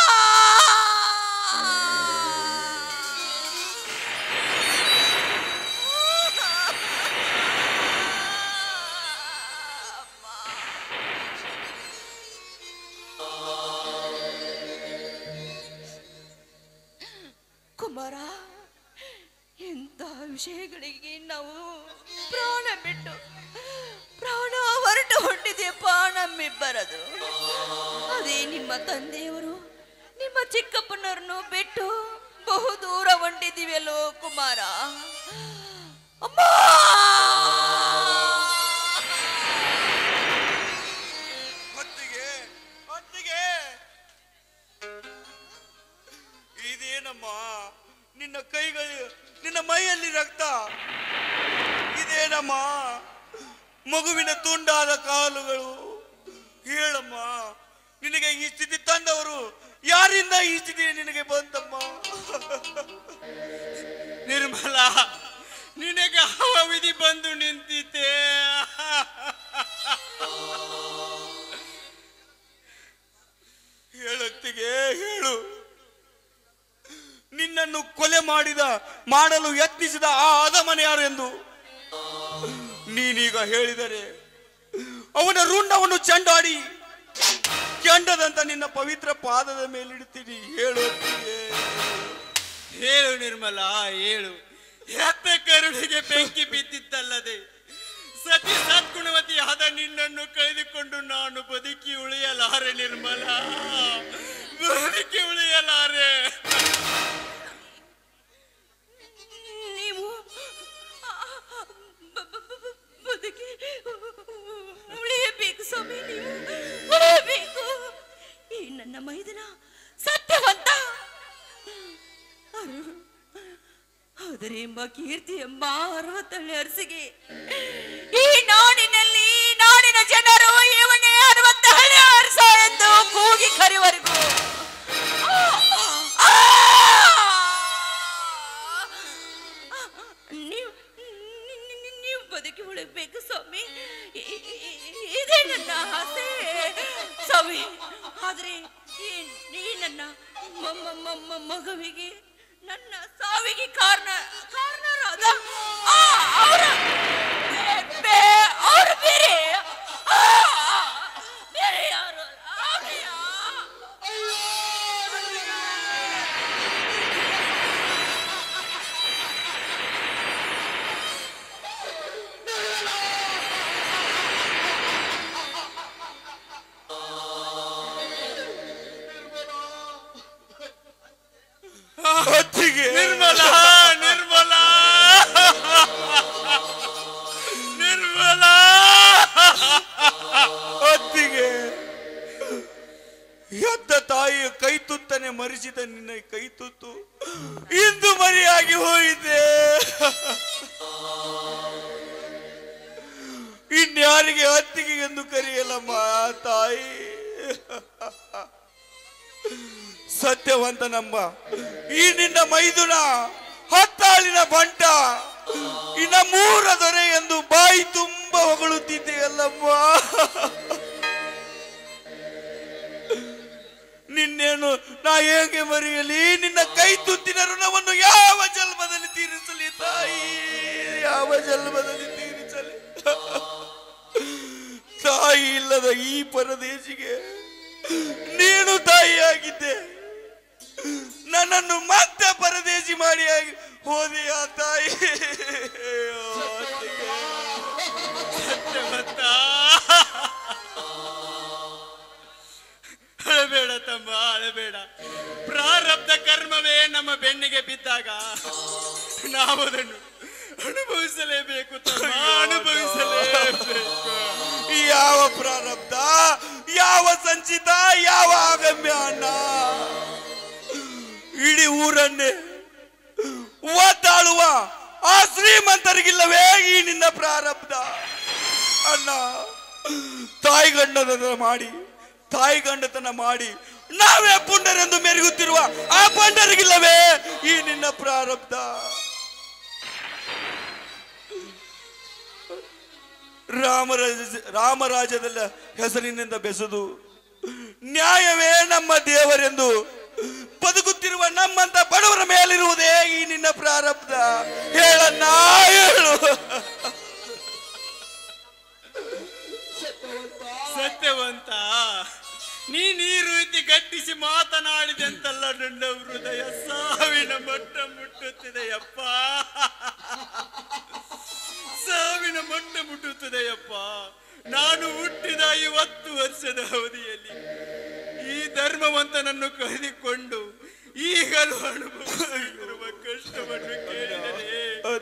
ಕುಮಾರ ಎಂಥ ವಿಷಯಗಳಿಗೆ ನಾವು ಪ್ರಾಣ ಬಿಟ್ಟು ಪ್ರಾಣ ಹೊರಟು ಹೊಂಟಿದೆಯಪ್ಪ ನಮ್ಮಿಬ್ಬರದು ಅದೇ ನಿಮ್ಮ ತಂದೆಯವರು ನಿಮ್ಮ ಚಿಕ್ಕಪ್ಪನವ್ರನ್ನು ಬಿಟ್ಟು ಬಹು ದೂರ ಹೊಂಟಿದ್ದೀವಲ್ಲೋ ಕುಮಾರ ಅಮ್ಮ ಹೊತ್ತಿಗೆ ಹೊತ್ತಿಗೆ ಇದೇನಮ್ಮ ನಿನ್ನ ಕೈಗಳು ನಿನ್ನ ಮೈಯಲ್ಲಿ ರಕ್ತ ಇದೇನಮ್ಮ ಮಗುವಿನ ತುಂಡಾದ ಕಾಲುಗಳು ಹೇಳಮ್ಮ ನಿನಗೆ ಈ ಸ್ಥಿತಿ ತಂದವರು ಯಾರಿಂದ ಈ ಸ್ಥಿತಿ ನಿನಗೆ ಬಂತಮ್ಮ ನಿರ್ಮಲ ನಿನಗೆ ಯಾವ ವಿಧಿ ಬಂದು ನಿಂತಿತೆ ಹೇಳತ್ತಿಗೆ ಹೇಳು ನಿನ್ನನ್ನು ಕೊಲೆ ಮಾಡಿದ ಮಾಡಲು ಯತ್ನಿಸಿದ ಆ ಅಧಮನ ಯಾರು ಎಂದು ನೀನೀಗ ಹೇಳಿದರೆ ಅವನ ರುಂಡವನ್ನು ಚೆಂಡಾಡಿ ಕೆಂಡದಂತ ನಿನ್ನ ಪವಿತ್ರ ಪಾದದ ಮೇಲಿಡ್ತೀನಿ ಹೇಳು ಅತ್ತಿಗೆ. ಹೇಳು ನಿರ್ಮಲ ಹೇಳು ಹೆತ್ತ ಕರುಳಿಗೆ ಬೆಂಕಿ ಬಿದ್ದಿದ್ದಲ್ಲದೆ ಸತಿ ಸದ್ಗುಣವತಿ ಆದ ನಿನ್ನನ್ನು ಕಳೆದುಕೊಂಡು ನಾನು ಬದುಕಿ ಉಳಿಯಲಾರೆ ನಿರ್ಮಲ ಬದುಕಿ ಉಳಿಯಲಾರೆ ನೀವು ಬ- ಬ- ಬ- ಬ- ಬದುಕಿ ಉಳಿಯಬೇಕು ಸ್ವಾಮಿ ನೀವು ಉಳಿಯಬೇಕು ಈ ನನ್ನ ಮೈದನ ಸತ್ಯವಂತ ಅರು- ಆದರೆ ಎಂಬ ಕೀರ್ತಿ ಎಂಬ ಅರವತ್ತಳ್ಳಿ ಅರಸಿಗೆ ಈ ನಾಡಿನಲ್ಲಿ ನಾಡಿನ ಜನರು ಇವನೇ ಅರವತ್ತ ಹಳ್ಳಿ ಅರಸ ಎಂದು ಕೂಗಿ ಕರೆವರೆಗೂ ನೀವು ನೀವು ಬದುಕಿ ಉಳಿಬೇಕು ಸ್ವಾಮಿ ಇ- ಇ- ಇದೇ ನನ್ನ ಆಸೆ ಸ್ವಾಮಿ ಆದ್ರೆ ಈ ಈ ನನ್ನ ಮ- ಮ- ಮ- ಮ- ಮಗುವಿಗೆ ನನ್ನ ಸಾವಿಗೆ ಕಾರಣ ಕಾರಣರಾದ ಆ, ಅವರ ಬೇ- ಬೇ- ಅವರು ಬೇರೆ ಆ, ಬೇರೆ ಯಾರಿಗೆ ಅತ್ತಿಗೆ ಎಂದು ಕರೆಯಲಮ್ಮ ತಾಯಿ ಸತ್ಯವಂತ ನಮ್ಮ ಈ ನಿನ್ನ ಮೈದುನ ಹತ್ತಾಳಿನ ಬಂಟ ಇನ್ನ ಮೂರ ದೊರೆ ಎಂದು ಬಾಯಿ ತುಂಬ ಹೊಗಳುತ್ತಿದ್ದೆಯಲ್ಲಮ್ಮ ನಿನ್ನೇನು ನಾ ಹೇಗೆ ಮರೆಯಲಿ ನಿನ್ನ ಕೈ ತುತ್ತಿನ ಋಣವನ್ನು ಯಾವ ಜನ್ಮದಲ್ಲಿ ತೀರಿಸಲಿ ತಾಯಿ ಯಾವ ಜನ್ಮದಲ್ಲಿ ತೀರಿಸಲಿ ತಾಯಿ ಇಲ್ಲದ ಈ ಪರದೇಶಿಗೆ ನೀನು ತಾಯಿಯಾಗಿದ್ದೆ ನನ್ನನ್ನು ಮತ್ತೆ ಪರದೇಶಿ ಮಾಡಿ ಆಗಿ ಹೋದೆಯ ತಾಯಿ ಸತ್ಯವಂತ ಅಳಬೇಡ ತಮ್ಮ ಅಳಬೇಡ ಪ್ರಾರಬ್ಧ ಕರ್ಮವೇ ನಮ್ಮ ಬೆನ್ನಿಗೆ ಬಿದ್ದಾಗ ನಾವು ಅದನ್ನು ಅನುಭವಿಸಲೇಬೇಕು ತಮ್ಮ ಅನುಭವಿಸಲೇಬೇಕು ಯಾವ ಪ್ರಾರಬ್ಧ ಯಾವ ಸಂಚಿತ ಯಾವ ಆಗಮ್ಯ ಅಣ್ಣ ಇಡೀ ಊರನ್ನೇ ಒದ್ದಾಳುವ ಆ ಶ್ರೀಮಂತರಿಗಿಲ್ಲವೇ ಈ ನಿನ್ನ ಪ್ರಾರಬ್ಧ ಅಣ್ಣ ತಾಯಿ ಗಂಡತನ ಮಾಡಿ ತಾಯಿ ಗಂಡತನ ಮಾಡಿ ನಾವೇ ಪುಂಡರೆಂದು ಮೆರೆಯುತ್ತಿರುವ ಆ ಪಂಡರಿಗಿಲ್ಲವೇ ಈ ನಿನ್ನ ಪ್ರಾರಬ್ಧ ರಾಮರಾಜ ರಾಮರಾಜ್ಯದ ಹೆಸರಿನಿಂದ ಬೆಸೆದು ನ್ಯಾಯವೇ ನಮ್ಮ ದೇವರೆಂದು ಬದುಕುತ್ತಿರುವ ನಮ್ಮಂತ ಬಡವರ ಮೇಲಿರುವುದೇ ಈ ನಿನ್ನ ಪ್ರಾರಬ್ಧ ಹೇಳಣ್ಣ ಹೇಳು ಸತ್ಯವಂತ ನೀನ್ ಈ ರೀತಿ ಗಟ್ಟಿಸಿ ಮಾತನಾಡಿದಂತಲ್ಲ ನನ್ನ ಹೃದಯ ಸಾವಿನ ಮಟ್ಟ ಮುಟ್ಟುತ್ತಿದೆಯಪ್ಪ ಸಾವಿನ ಮಟ್ಟ ಮುಟ್ಟುತ್ತಿದೆಯಪ್ಪ ನಾನು ಹುಟ್ಟಿದ ಇವತ್ತು ವರ್ಷದ ಅವಧಿಯಲ್ಲಿ ಈ ಧರ್ಮವಂತನನ್ನು ಕರೆದುಕೊಂಡು ಈಗಲೂ ಅನುಭವಿಸುತ್ತಿರುವ ಕಷ್ಟವನ್ನು ಕೇಳಿದರೆ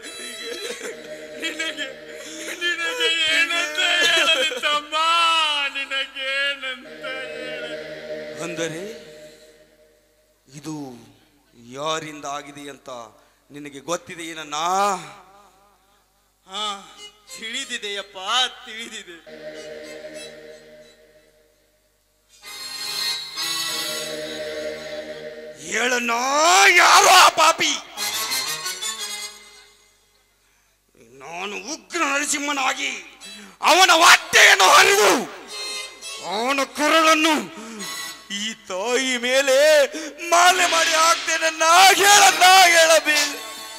ನಿನಗೆ ನಿನಗೆ ಏನಂತ ಹೇಳಲಿ ತಮ್ಮ ನಿನಗೇನಂತ ಹೇಳಲಿ ಅಂದರೆ ಇದು ಯಾರಿಂದ ಆಗಿದೆ ಅಂತ ನಿನಗೆ ಗೊತ್ತಿದೆ ಏನನ್ನ ಹಾ ತಿಳಿದಿದೆಯಪ್ಪ ತಿಳಿದಿದೆ ಹೇಳಣ್ಣ ಯಾರು ಆ ಪಾಪಿ ನಾನು ಉಗ್ರ ನರಸಿಂಹನಾಗಿ ಅವನ ಹೊಟ್ಟೆಯನ್ನು ಹರಿದು ಅವನ ಕರಳನ್ನು ಈ ತಾಯಿ ಮೇಲೆ ಮಾಲೆ ಮಾಡಿ ಹಾಕ್ತೇನನ್ನ ಹೇಳಣ್ಣ ಹೇಳಬೇಕು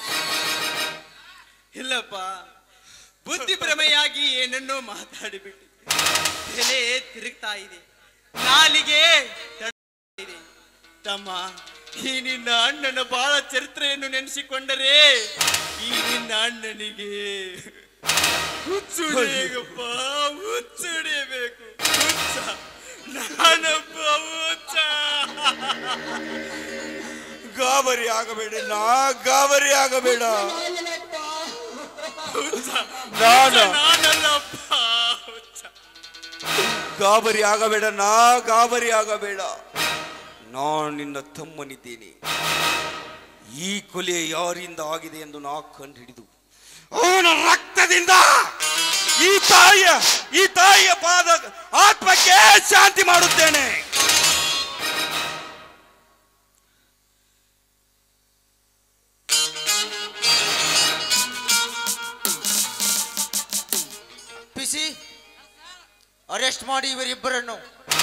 ಇಲ್ಲಪ್ಪ ಬುದ್ಧಿ ಭ್ರಮೆಯಾಗಿ ಏನನ್ನೋ ಮಾತಾಡಿಬಿಟ್ಟು ತಲೆ ತಿರುಗ್ತಾ ಇದೆ ನಾಲಿಗೆ ತಡ್ತಾ ಇದೆ ತಮ್ಮ ಈ ನಿನ್ನ ಅಣ್ಣನ ಬಾಳ ಚರಿತ್ರೆಯನ್ನು ನೆನೆಸಿಕೊಂಡರೆ ಈ ನಿನ್ನ ಅಣ್ಣನಿಗೆ ಹುಚ್ಚುಡಿಯಪ್ಪ ಹುಚ್ಚುಡಿಯಬೇಕು ಹುಚ್ಚ ನಾನೊಬ್ಬ ಹುಚ್ಚ ಗಾಬರಿ ಆಗಬೇಡ ನಾ ಗಾಬರಿ ಆಗಬೇಡ ನಾನು ನಾನಲ್ಲಪ್ಪ ಹುಚ್ಚ ಗಾಬರಿ ಆಗಬೇಡ ನಾ ಗಾಬರಿ ಆಗಬೇಡ ನಾನು ನಿನ್ನ ತಮ್ಮನಿದ್ದೇನೆ ಈ ಕೊಲೆ ಯಾರಿಂದ ಆಗಿದೆ ಎಂದು ನಾ ಕಂಡುಹಿಡಿದು ಅವನ ರಕ್ತದಿಂದ ಈ ತಾಯಿಯ ಈ ತಾಯಿಯ ಪಾದ ಆತ್ಮಕ್ಕೆ ಶಾಂತಿ ಮಾಡುತ್ತೇನೆ ಪಿಸಿ ಅರೆಸ್ಟ್ ಮಾಡಿ ಇವರಿಬ್ಬರನ್ನು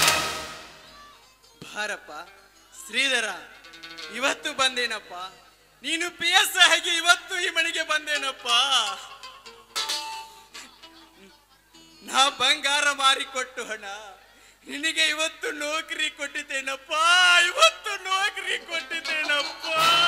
ಬಾರಪ್ಪ ಶ್ರೀಧರ ಇವತ್ತು ಬಂದೇನಪ್ಪ ನೀನು ಪಿ ಎಸ್ ಆಗಿ ಇವತ್ತು ಈ ಮನೆಗೆ ಬಂದೇನಪ್ಪ ನಾ ಬಂಗಾರ ಮಾರಿಕೊಟ್ಟು ಹಣ ನಿನಗೆ ಇವತ್ತು ನೌಕರಿ ಕೊಟ್ಟಿದ್ದೇನಪ್ಪ ಇವತ್ತು ನೌಕರಿ ಕೊಟ್ಟಿದ್ದೇನಪ್ಪ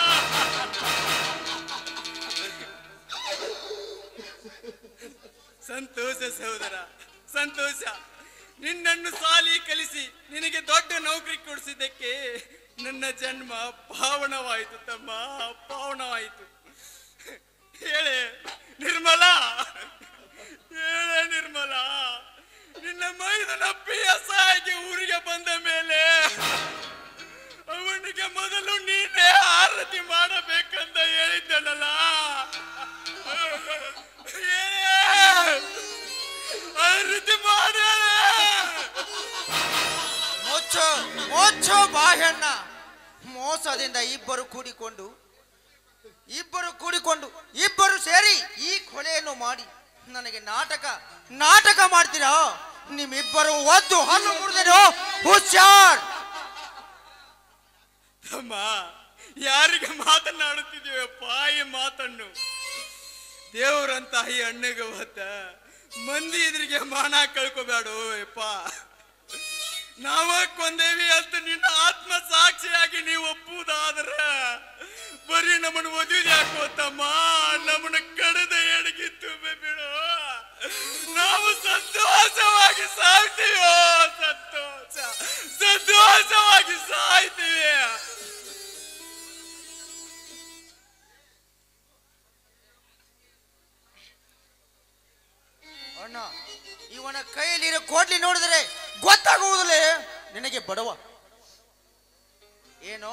ಸಂತೋಷ ಸಹೋದರ ಸಂತೋಷ ನಿನ್ನನ್ನು ಸಾಲಿ ಕಲಿಸಿ ನಿನಗೆ ದೊಡ್ಡ ನೌಕರಿ ಕೊಡಿಸಿದ್ದಕ್ಕೆ ನನ್ನ ಜನ್ಮ ಪಾವನವಾಯಿತು ತಮ್ಮ ಪಾವನವಾಯಿತು ಹೇಳೆ ನಿರ್ಮಲಾ ಹೇಳೆ ನಿರ್ಮಲಾ ನಿನ್ನ ಮೈದನ ಪಿ ಎಸ್ ಆಗಿ ಊರಿಗೆ ಬಂದ ಮೇಲೆ ಅವನಿಗೆ ಮೊದಲು ನೀನೇ ಆರತಿ ಮಾಡಬೇಕಂತ ಹೇಳಿದ್ದನಲ್ಲ ಆ ರೀತಿ ಮಾಡ್ಯಾಳೆ ಮುಚ್ಚು ಮುಚ್ಚು ಬಾಹ್ಯಣ್ಣ ಮೋಸದಿಂದ ಇಬ್ಬರು ಕೂಡಿಕೊಂಡು ಇಬ್ಬರು ಕೂಡಿಕೊಂಡು ಇಬ್ಬರು ಸೇರಿ ಈ ಕೊಲೆಯನ್ನು ಮಾಡಿ ನನಗೆ ನಾಟಕ ನಾಟಕ ಮಾಡ್ತೀರಾ ನಿಮ್ಮಿಬ್ಬರು ಒದ್ದು ಹಣ್ಣು ಮುರಿದೇನು ಹುಷಾರ್ ಅಮ್ಮ ಯಾರಿಗೆ ಮಾತನಾಡುತ್ತಿದ್ದೀವಪ್ಪ ಈ ಮಾತನ್ನು ದೇವರಂತ ಈ ಅಣ್ಣಗೆ ಹೊತ್ತ ಮಂದಿ ಎದುರಿಗೆ ಮಾನ ಕಳ್ಕೋಬೇಡು ಯಪ್ಪ ನಾವ ಕೊಂದೇವಿ ಅಂತ ನಿನ್ನ ಆತ್ಮ ಸಾಕ್ಷಿಯಾಗಿ ನೀವು ಒಪ್ಪುವುದಾದ್ರ ಬರೀ ನಮ್ಮನ್ನು ಮದುವೆ ಹಾಕೋತಮ್ಮ ನಮ್ಮನ್ನ ಕಡದ ಎಡಗಿತ್ತು ಬಿಡು ನಾವು ಸಂತೋಷವಾಗಿ ಸಾಯ್ತೀವೋ ಸಂತೋಷ ಸಂತೋಷವಾಗಿ ಸಾಯ್ತೀವಿ ಅಣ್ಣ ಇವನ ಕೈಯಲ್ಲಿರೋ ಕೋಟ್ಲಿ ನೋಡಿದ್ರೆ ಗೊತ್ತಾಗುವುದಿಲ್ಲ ನಿನಗೆ ಬಡವ ಏನು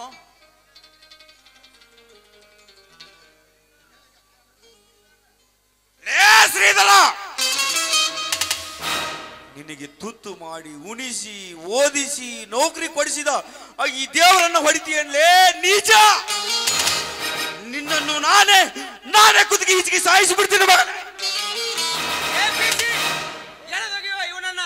ಲೇ ಶ್ರೀಧರ ನಿನಗೆ ತುತ್ತು ಮಾಡಿ ಉಣಿಸಿ ಓದಿಸಿ ನೌಕರಿ ಕೊಡಿಸಿದ ಆ ಈ ದೇವರನ್ನ ಹೊಡಿತೀಯನ್ಲೇ ನೀಚ ನಿನ್ನನ್ನು ನಾನೇ ನಾನೇ ಕುತ್ತಿಗೆ ಹಿಚ್ಕಿ ಸಾಯಿಸಿ ಬಿಡ್ತೀನಿ ಮಗನೇ ಇವನನ್ನ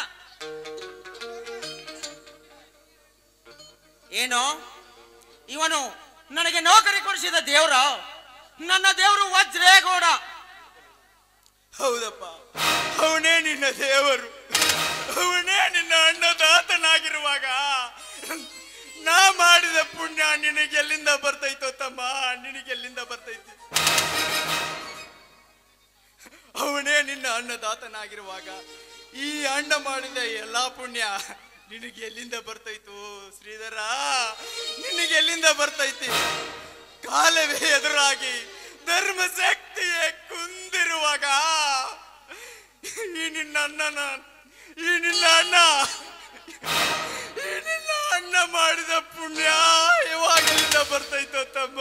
ಏನು ಇವನು ನನಗೆ ನೌಕರಿ ಕೊಡಿಸಿದ ದೇವ್ರ ನನ್ನ ದೇವರು ವಜ್ರೇಗೌಡ ಹೌದಪ್ಪ ಅವನೇ ನಿನ್ನ ದೇವರು ಅವನೇ ನಿನ್ನ ಅನ್ನದಾತನಾಗಿರುವಾಗ ನಾ ಮಾಡಿದ ಪುಣ್ಯ ನಿನಗೆಲ್ಲಿಂದ ಬರ್ತೈತೋ ತಮ್ಮ ನಿನಗೆಲ್ಲಿಂದ ಬರ್ತೈತಿ ಅವನೇ ನಿನ್ನ ಅನ್ನದಾತನಾಗಿರುವಾಗ ಈ ಅಣ್ಣ ಮಾಡಿದ ಎಲ್ಲಾ ಪುಣ್ಯ ನಿನಗೆ ಎಲ್ಲಿಂದ ಬರ್ತೈತು ಶ್ರೀಧರ ನಿನಗೆ ಎಲ್ಲಿಂದ ಬರ್ತೈತಿ ಕಾಲವೇ ಎದುರಾಗಿ ಧರ್ಮ ಶಕ್ತಿಯೇ ಕುಂದಿರುವಾಗ ಈ ನಿನ್ನ ಅಣ್ಣನ ಈ ನಿನ್ನ ಅಣ್ಣ ಈ ನಿನ್ನ ಅಣ್ಣ ಮಾಡಿದ ಪುಣ್ಯ ಇವಾಗ ಎಲ್ಲಿಂದ ಬರ್ತೈತೋ ತಮ್ಮ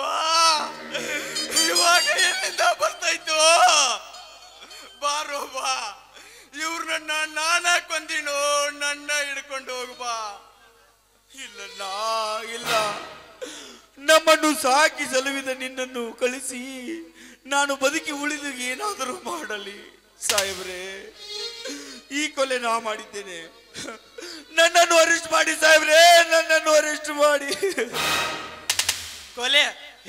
ಇವಾಗ ಎಲ್ಲಿಂದ ಬರ್ತೈತೋ ಬಾರೋ ಬಾ ಇವ್ರನ್ನ ನಾನ ಕೊಂದಿನೋ ನನ್ನ ಹಿಡ್ಕೊಂಡು ಹೋಗು ಬಾ ಇಲ್ಲಣ್ಣ ಇಲ್ಲ ನಮ್ಮನ್ನು ಸಾಕಿ ಸಲುವಿದ ನಿನ್ನನ್ನು ಕಳಿಸಿ ನಾನು ಬದುಕಿ ಉಳಿದು ಏನಾದರೂ ಮಾಡಲಿ ಸಾಹೇಬ್ರೆ ಈ ಕೊಲೆ ನಾ ಮಾಡಿದ್ದೇನೆ ನನ್ನನ್ನು ಅರೆಸ್ಟ್ ಮಾಡಿ ಸಾಹೇಬ್ರೆ ನನ್ನನ್ನು ಅರೆಸ್ಟ್ ಮಾಡಿ ಕೊಲೆ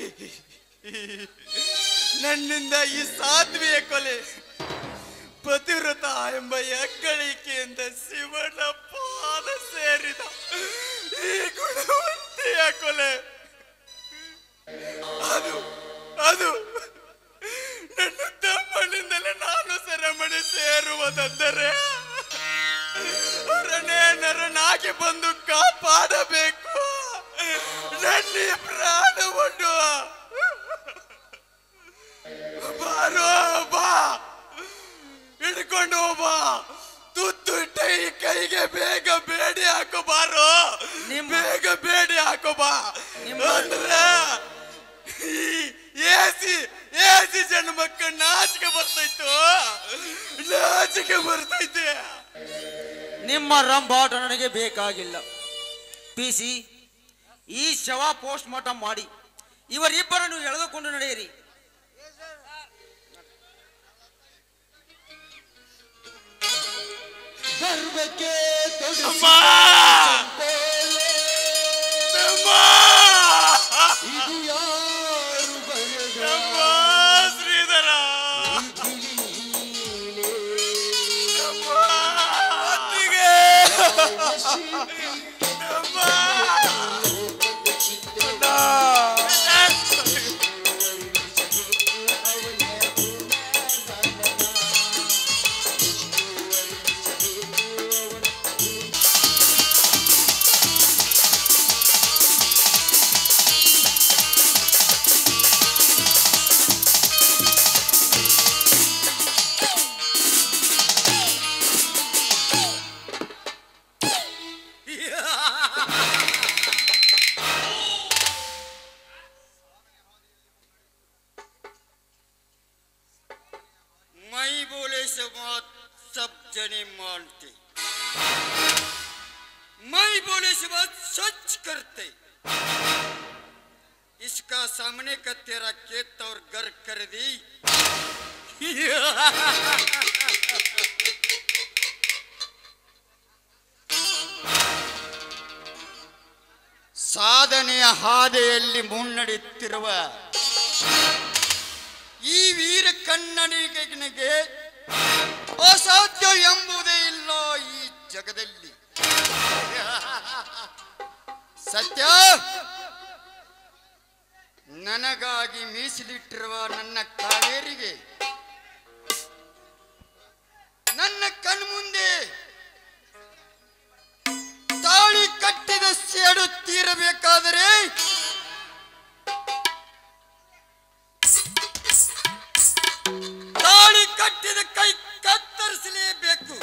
ನನ್ನಿಂದ ಈ ಸಾಧ್ವಿಯ ಕೊಲೆ ಪತಿವ್ರತ ಎಂಬ ಎಕ್ಕಳಿಕೆಯಿಂದ ಶಿವನ ಪಾದ ಸೇರಿದ ಈ ಗುಣವಂತಿಯ ಕೊಲೆ ಅದು ಅದು ನನ್ನ ತಮ್ಮನಿಂದಲೇ ನಾನು ಸೆರೆಮಣಿ ಸೇರುವುದಂದರೆ ಅರನೇ ನರನಾಗಿ ಬಂದು ಕಾಪಾಡಬೇಕು ನನ್ನ ಈ ಪ್ರಾಣವನ್ನು ಬಾರೋ ಬಾ ಹಿಡ್ಕೊಂಡು ಬಾ ತುತ್ತು ಇಟ್ಟ ಈ ಕೈಗೆ ಬೇಗ ಬೇಡಿ ಹಾಕೋ ಬಾರೋ ಬೇಗ ಬೇಡಿ ಹಾಕೋ ಬಾ ಅಂದ್ರೆ ಈ ಏಸಿ ಏಸಿ ಜನ್ಮಕ್ಕ ನಾಚಿಕೆ ಬರ್ತೈತು ನಾಚಿಕೆ ಬರ್ತೈತೆ ನಿಮ್ಮ ರಂಬಾಟ ನನಗೆ ಬೇಕಾಗಿಲ್ಲ ಪಿ ಸಿ ಈ ಶವ ಪೋಸ್ಟ್ ಮಾರ್ಟಮ್ ಮಾಡಿ ಇವರಿಬ್ಬರನ್ನು ಎಳೆದುಕೊಂಡು ನಡೆಯಿರಿ ಧರ್ಮಕ್ಕೆ ಅಮ್ಮ ಅಮ್ಮ ಇದು ಯಾರು ಬರೆದ ಅಮ್ಮ ಶ್ರೀಧರ ಅಮ್ಮ ಅತ್ತಿಗೆ. ಅಮ್ಮ मानते मैं बोले से बात सच करते इसका सामने का तेरा खेत और घर कर दी ಸಾಧನೆಯ ಹಾದಿಯಲ್ಲಿ ಮುನ್ನಡೆಯುತ್ತಿರುವ ಈ ವೀರ ಕನ್ನಡಿಗನಿಗೆ ಅಸಾಧ್ಯ ಎಂಬುದೇ ಇಲ್ಲ ಈ ಜಗದಲ್ಲಿ ಸತ್ಯ ನನಗಾಗಿ ಮೀಸಲಿಟ್ಟಿರುವ ನನ್ನ ಕಾವೇರಿಗೆ ನನ್ನ ಕಣ್ಮುಂದೆ ತಾಳಿ ಕಟ್ಟಿದ ಸೇಡು ತೀರಬೇಕಾದರೆ ತಾಳಿ ಕಟ್ಟಿದ ಕೈ ಕತ್ತರಿಸಲೇಬೇಕು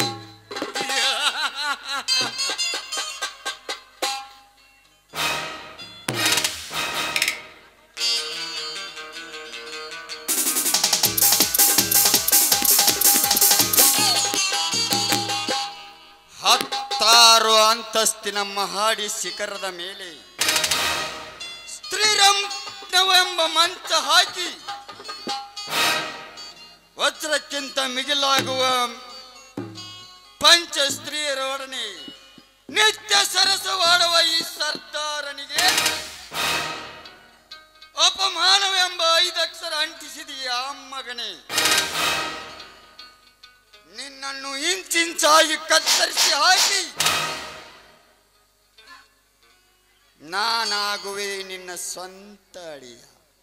ಹತ್ತಾರು ಅಂತಸ್ತಿನ ಮಹಾಡಿ ಶಿಖರದ ಮೇಲೆ ಸ್ತ್ರೀರಂಭವೆಂಬ ಮಂಚ ಹಾಕಿ ವಜ್ರಕ್ಕಿಂತ ಮಿಗಿಲಾಗುವ ಪಂಚ ಸ್ತ್ರೀಯರೊಡನೆ ನಿತ್ಯ ಸರಸವಾಡುವ ಈ ಸರ್ದಾರನಿಗೆ ಅಪಮಾನವೆಂಬ ಐದಕ್ಷರ ಅಂಟಿಸಿದೆಯಾ ಮಗನೇ ನಿನ್ನನ್ನು ಇಂಚಿಂಚಾಗಿ ಕತ್ತರಿಸಿ ಹಾಕಿ ನಾನಾಗುವೆ ನಿನ್ನ ಸ್ವಂತ ಅಡಿಯ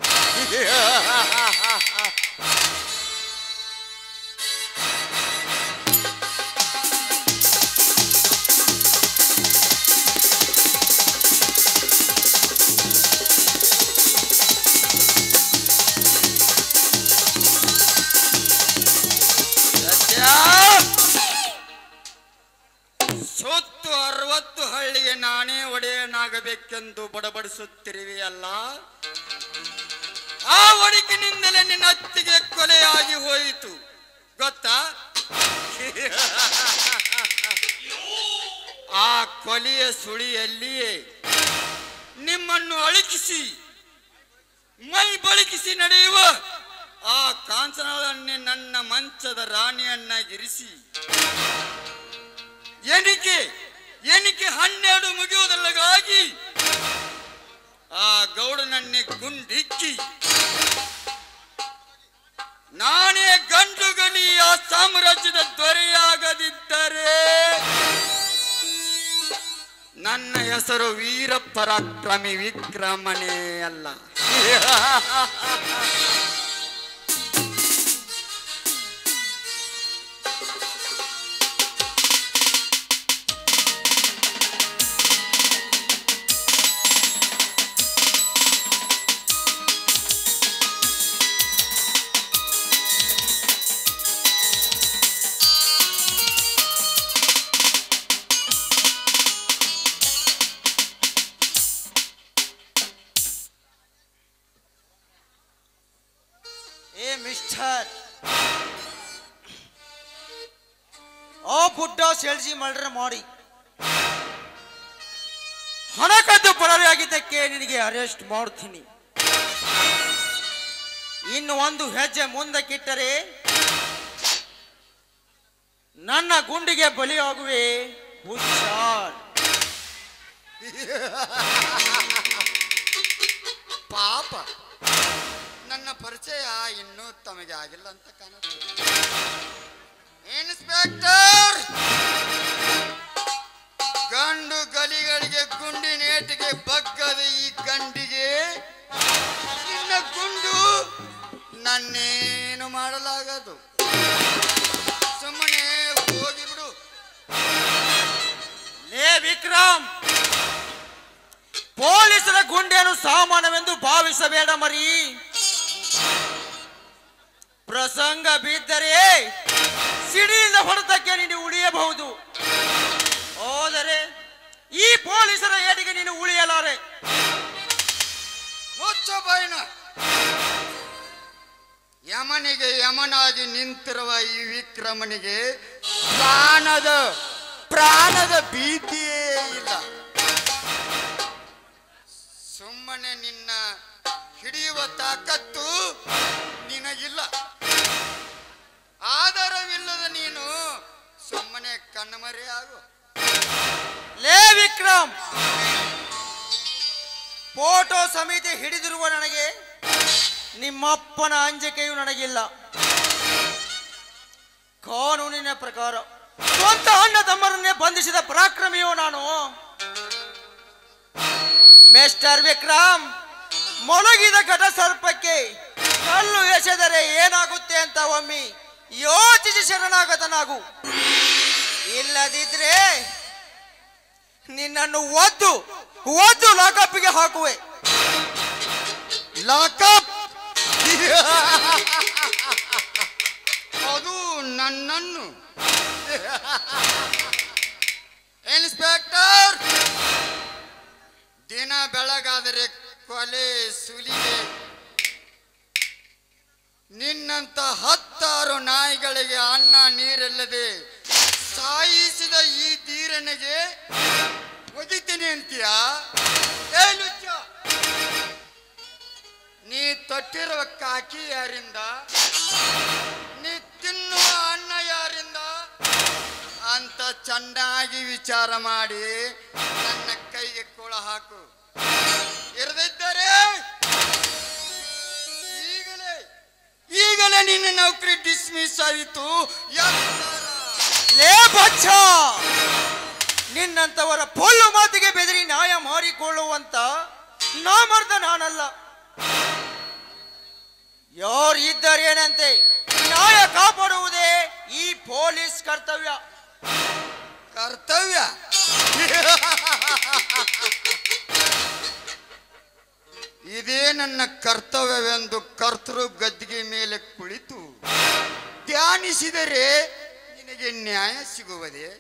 ಸತ್ಯ ಸೊತ್ತು ಅರವತ್ತು ಹಳ್ಳಿಗೆ ನಾನೇ ಒಡೆಯನಾಗಬೇಕೆಂದು ಬಡಬಡಿಸುತ್ತಿರುವೆಯಲ್ಲ ಆ ಒಡಕಿನಿಂದಲೇ ನಿನ್ನ ಅತ್ತಿಗೆ ಕೊಲೆಯಾಗಿ ಹೋಯಿತು ಗೊತ್ತಾ ಆ ಕೊಲೆಯ ಸುಳಿಯಲ್ಲಿಯೇ ನಿಮ್ಮನ್ನು ಅಳುಕಿಸಿ ಮೈ ಬಳುಕಿಸಿ ನಡೆಯುವ ಆ ಕಾಂಚನವನ್ನೇ ನನ್ನ ಮಂಚದ ರಾಣಿಯನ್ನಾಗಿರಿಸಿ ಎಣಿಕೆ ಎಣಿಕೆ ಹನ್ನೆರಡು ಮುಗಿಯುವುದಲ್ಲಗಾಗಿ ಆ ಗೌಡನನ್ನೇ ಗುಂಡಿಕ್ಕಿ ನಾನೇ ಗಂಡು ಗಲಿ ಆ ಸಾಮ್ರಾಜ್ಯದ ದೊರೆಯಾಗದಿದ್ದರೆ ನನ್ನ ಹೆಸರು ವೀರ ಪರಾಕ್ರಮಿ ವಿಕ್ರಮನೇ ಅಲ್ಲ ಏ ಮಿಸ್ಟರ್ ಆ ಬುಡ್ಡ ಸೆಳ್ಸಿ ಮರ್ಡರ್ ಮಾಡಿ ಹಣಕದ್ದು ಪರವಾಗಿದ್ದಕ್ಕೆ ನಿನಗೆ ಅರೆಸ್ಟ್ ಮಾಡ್ತೀನಿ ಇನ್ನು ಒಂದು ಹೆಜ್ಜೆ ಮುಂದಕ್ಕಿಟ್ಟರೆ ನನ್ನ ಗುಂಡಿಗೆ ಬಲಿಯಾಗುವೆ ಹುಷಾರ್ ಪಾಪ ನನ್ನ ಪರಿಚಯ ಇನ್ನೂ ತಮಗೆ ಆಗಿಲ್ಲ ಅಂತ ಕಾಣುತ್ತೆ ಇನ್ಸ್ಪೆಕ್ಟರ್ ಗಂಡು ಗಲಿಗಳಿಗೆ ಗುಂಡಿನೇಟಿಗೆ ಬಗ್ಗದ ಈ ಗಂಡಿಗೆ ನಿನ್ನ ಗುಂಡು ನನ್ನೇನು ಮಾಡಲಾಗದು ಸುಮ್ಮನೆ ಹೋಗಿಬಿಡು ಲೇ ವಿಕ್ರಮ್ ಪೊಲೀಸರ ಗುಂಡೇನು ಸಾಮಾನ್ಯವೆಂದು ಭಾವಿಸಬೇಡ ಮರಿ ಪ್ರಸಂಗ ಬಿದ್ದರೆ ಸಿಡಿಯಿಂದ ಹೊಡೆತಕ್ಕೆ ನೀನು ಉಳಿಯಬಹುದು ಹೋದರೆ ಈ ಪೊಲೀಸರ ಏಟಿಗೆ ನೀನು ಉಳಿಯಲಾರೆ ಮುಚ್ಚ ಬಾಯಿನ ಯಮನಿಗೆ ಯಮನಾಗಿ ನಿಂತಿರುವ ಈ ವಿಕ್ರಮನಿಗೆ ಪ್ರಾಣದ ಪ್ರಾಣದ ಭೀತಿಯೇ ಇಲ್ಲ ಸುಮ್ಮನೆ ನಿನ್ನ ಹಿಡಿಯುವ ತಾಕತ್ತು ನಿನಗಿಲ್ಲ ಆಧಾರವಿಲ್ಲದ ನೀನು ಸುಮ್ಮನೆ ಕಣ್ಣಮರೆ ಆಗು ಲೇ ವಿಕ್ರಮ್ ಫೋಟೋ ಸಮಿತಿ ಹಿಡಿದಿರುವ ನನಗೆ ನಿಮ್ಮಪ್ಪನ ಅಂಜಿಕೆಯು ನನಗಿಲ್ಲ ಕಾನೂನಿನ ಪ್ರಕಾರ ಸ್ವಂತ ಅಣ್ಣ ತಮ್ಮರನ್ನೇ ಬಂಧಿಸಿದ ಪರಾಕ್ರಮಿಯೋ ನಾನು ಮಿಸ್ಟರ್ ವಿಕ್ರಮ್ ಮೊಳಗಿದ ಘಟ ಸರ್ಪಕ್ಕೆ ಕಲ್ಲು ಎಸೆದರೆ ಏನಾಗುತ್ತೆ ಅಂತ ಒಮ್ಮೆ ಯೋಚಿಸಿ ಶರಣಾಗತನಾಗು ಇಲ್ಲದಿದ್ರೆ ನಿನ್ನನ್ನು ಒದ್ದು ಒದ್ದು ಲಾಕಪ್ಪಿಗೆ ಹಾಕುವೆ ಲಾಕಪ್ ಅದು ನನ್ನನ್ನು ಇನ್ಸ್ಪೆಕ್ಟರ್ ದಿನ ಬೆಳಗಾದರೆ ಕೊಲೆ ಸುಲಿಗೆ ನಿನ್ನಂತ ಹತ್ತಾರು ನಾಯಿಗಳಿಗೆ ಅನ್ನ ನೀರಿಲ್ಲದೆ ಸಾಯಿಸಿದ ಈ ಧೀರನಿಗೆ ಒದಿತೀನಿ ಅಂತೀಯಾ ಏ ಲುಚ್ಚ ನೀ ತೊಟ್ಟಿರುವ ಕಾಕಿ ಯಾರಿಂದ ನೀ ತಿನ್ನುವ ಅನ್ನ ಯಾರಿಂದ ಅಂತ ಚೆನ್ನಾಗಿ ವಿಚಾರ ಮಾಡಿ ನನ್ನ ಕೈಗೆ ಕೂಳ ಹಾಕು ಇರದಿದ್ದರೆ ಈಗಲೇ ಈಗಲೇ ನಿನ್ನ ನೌಕರಿ ಡಿಸ್ಮಿಸ್ ಆಯಿತು ಲೇ ಬಚ್ಚ ನಿನ್ನಂತವರ ಪೊಳ್ಳು ಮಾತಿಗೆ ಬೆದರಿ ನ್ಯಾಯ ಮಾಡಿಕೊಳ್ಳುವಂತ ನಾಮರ್ದ ನಾನಲ್ಲ ಯಾರು ಇದ್ದರೇನಂತೆ ನ್ಯಾಯ ಕಾಪಾಡುವುದೇ ಈ ಪೊಲೀಸ್ ಕರ್ತವ್ಯ ಕರ್ತವ್ಯ ಇದೇ ನನ್ನ ಕರ್ತವ್ಯವೆಂದು ಕರ್ತೃ ಗದ್ದಿಗೆ ಮೇಲೆ ಕುಳಿತು ಧ್ಯಾನಿಸಿದರೆ ನಿನಗೆ ನ್ಯಾಯ ಸಿಗುವುದೇ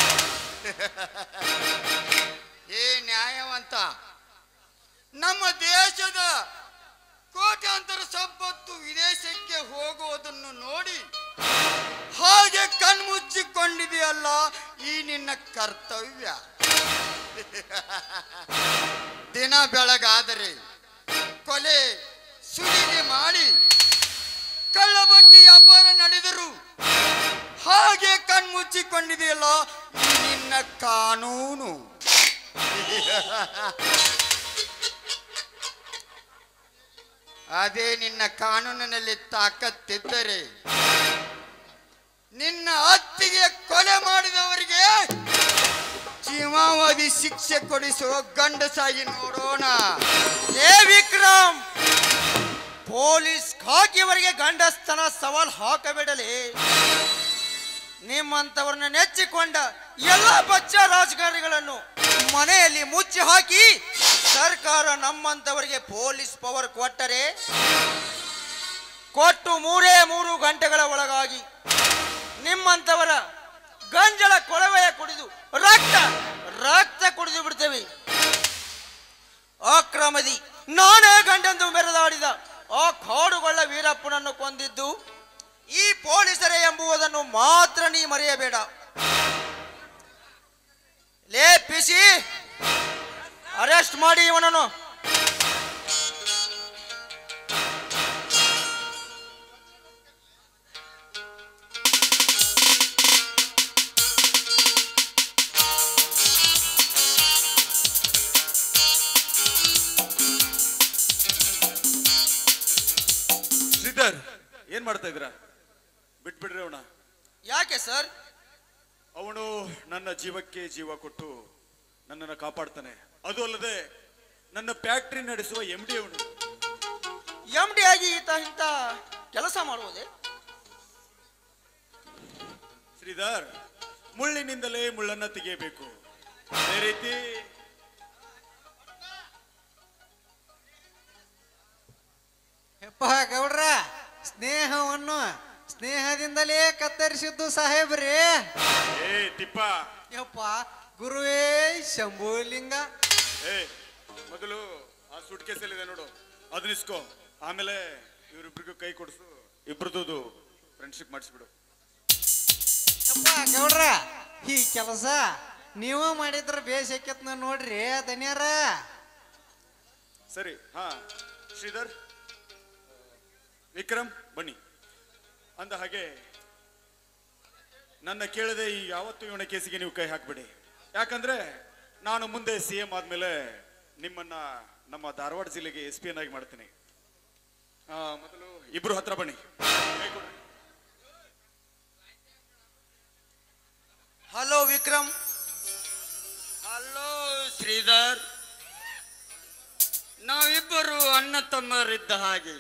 ಏ ನ್ಯಾಯವಂತ ನಮ್ಮ ದೇಶದ ಕೋಟ್ಯಾಂತರ ಸಂಪತ್ತು ವಿದೇಶಕ್ಕೆ ಹೋಗುವುದನ್ನು ನೋಡಿ ಹಾಗೆ ಕಣ್ಮುಚ್ಚಿಕೊಂಡಿದೆಯಲ್ಲ ಈ ನಿನ್ನ ಕರ್ತವ್ಯ ದಿನ ಬೆಳಗಾದರೆ ಕೊಲೆ ಸುಲಿಗೆ ಮಾಡಿ ಕಳ್ಳಬಟ್ಟಿ ವ್ಯಾಪಾರ ನಡೆದರು ಹಾಗೆ ಕಣ್ಮುಚ್ಚಿಕೊಂಡಿದೆಯಲ್ಲ ಈ ನಿನ್ನ ಕಾನೂನು ಅದೇ ನಿನ್ನ ಕಾನೂನಿನಲ್ಲಿ ತಾಕತ್ತಿದ್ದರೆ ನಿನ್ನ ಅತ್ತಿಗೆ ಕೊಲೆ ಮಾಡಿದವರಿಗೆ ಜೀವಾವಧಿ ಶಿಕ್ಷೆ ಕೊಡಿಸುವ ಗಂಡಸಾಗಿ ನೋಡೋಣ ಲೇ ವಿಕ್ರಮ್ ಪೊಲೀಸ್ ಖಾಕಿಯವರಿಗೆ ಗಂಡಸ್ತನ ಸವಾಲ್ ಹಾಕಬೇಡಲಿ ನಿಮ್ಮಂತವರನ್ನ ನೆಚ್ಚಿಕೊಂಡ ಎಲ್ಲ ಬಚ್ಚ ರಾಜಕಾರಣಿಗಳನ್ನು ಮನೆಯಲ್ಲಿ ಮುಚ್ಚಿ ಹಾಕಿ ಸರ್ಕಾರ ನಮ್ಮಂತವರಿಗೆ ಪೊಲೀಸ್ ಪವರ್ ಕೊಟ್ಟರೆ ಕೊಟ್ಟು ಮೂರೇ ಮೂರು ಗಂಟೆಗಳ ಒಳಗಾಗಿ ನಿಮ್ಮಂತವರ ಗಂಜಲ ಕೊಳವೆಯ ಕುಡಿದು ರಕ್ತ ರಕ್ತ ಕುಡಿದು ಬಿಡ್ತೇವೆ ಅಕ್ರಮದಿ ನಾನೇ ಗಂಡೆಂದು ಮೆರೆದಾಡಿದ ಆ ಕಾಡುಗೊಳ್ಳ ವೀರಪ್ಪನನ್ನು ಕೊಂದಿದ್ದು ಈ ಪೊಲೀಸರೇ ಎಂಬುವುದನ್ನು ಮಾತ್ರ ನೀ ಮರೆಯಬೇಡ ಲೇ ಪಿಸಿ ಅರೆಸ್ಟ್ ಮಾಡಿ ಇವನನ್ನು ಶ್ರೀಧರ್ ಏನ್ ಮಾಡ್ತಾ ಇದ್ರ ಬಿಟ್ಬಿಡ್ರಿ ಅವನ ಯಾಕೆ ಸರ್ ಅವನು ನನ್ನ ಜೀವಕ್ಕೆ ಜೀವ ಕೊಟ್ಟು ನನ್ನನ್ನು ಕಾಪಾಡ್ತಾನೆ ಅದು ಅಲ್ಲದೆ ನನ್ನ ಫ್ಯಾಕ್ಟ್ರಿ ನಡೆಸುವ ಎಂ ಡಿ ಅವನು ಎಂ ಡಿ ಆಗಿ ಈತ ಇಂಥ ಕೆಲಸ ಮಾಡುವುದೇ ಶ್ರೀಧರ್ ಮುಳ್ಳಿನಿಂದಲೇ ಮುಳ್ಳನ್ನ ತೆಗೆಯಬೇಕು ಅದೇ ರೀತಿ ಯಪ್ಪ ಗೌಡ್ರ ಸ್ನೇಹವನ್ನು ಸ್ನೇಹದಿಂದಲೇ ಕತ್ತರಿಸಿದ್ದು ಸಾಹೇಬ್ರಿ ಏ ತಿಪ್ಪ ಯಪ್ಪ ಗುರುವೇ ಶಂಭುಲಿಂಗ ಏ ಮೊದಲು ಆ ಸೂಟ್ ಕೇಸಲ್ಲಿದೆ ನೋಡು ಅದನ್ನ ಇಸ್ಕೋ ಆಮೇಲೆ ಇವರಿಬ್ರಿಗೂ ಕೈ ಕೊಡಿಸು ಇಬ್ರದ್ದು ಫ್ರೆಂಡ್ಶಿಪ್ ಮಾಡಿಸ್ಬಿಡು ಯಪ್ಪ ಗೌಡ್ರ ಈ ಕೆಲಸ ನೀವ ಮಾಡಿದ್ರ ಬೇಸ್ ಆಕೇತ್ ನಾ ನೋಡ್ರಿ ದನಿಯಾರ ಸರಿ ಹಾ ಶ್ರೀಧರ್ ವಿಕ್ರಮ್ ಬನ್ನಿ ಅಂದ ಹಾಗೆ ನನ್ನ ಕೇಳದೆ ಈ ಯಾವತ್ತೂ ಇವನ ಕೇಸಿಗೆ ನೀವು ಕೈ ಹಾಕ್ಬಿಡಿ ಯಾಕಂದ್ರೆ ನಾನು ಮುಂದೆ ಸಿ ಎಂ ಆದ್ಮೇಲೆ ನಿಮ್ಮನ್ನ ನಮ್ಮ ಧಾರವಾಡ ಜಿಲ್ಲೆಗೆ ಎಸ್ ಪಿ ಆಗಿ ಮಾಡ್ತೀನಿ ಆ, ಮೊದಲು ಇಬ್ರು ಹತ್ರ ಬನ್ನಿ ಕೈ ಕೊಡ್ರಿ. ಹಲೋ ವಿಕ್ರಮ್ ಹಲೋ ಶ್ರೀಧರ್ ನಾವಿಬ್ಬರು ಅಣ್ಣ ತಮ್ಮರಿದ್ದ ಹಾಗೆ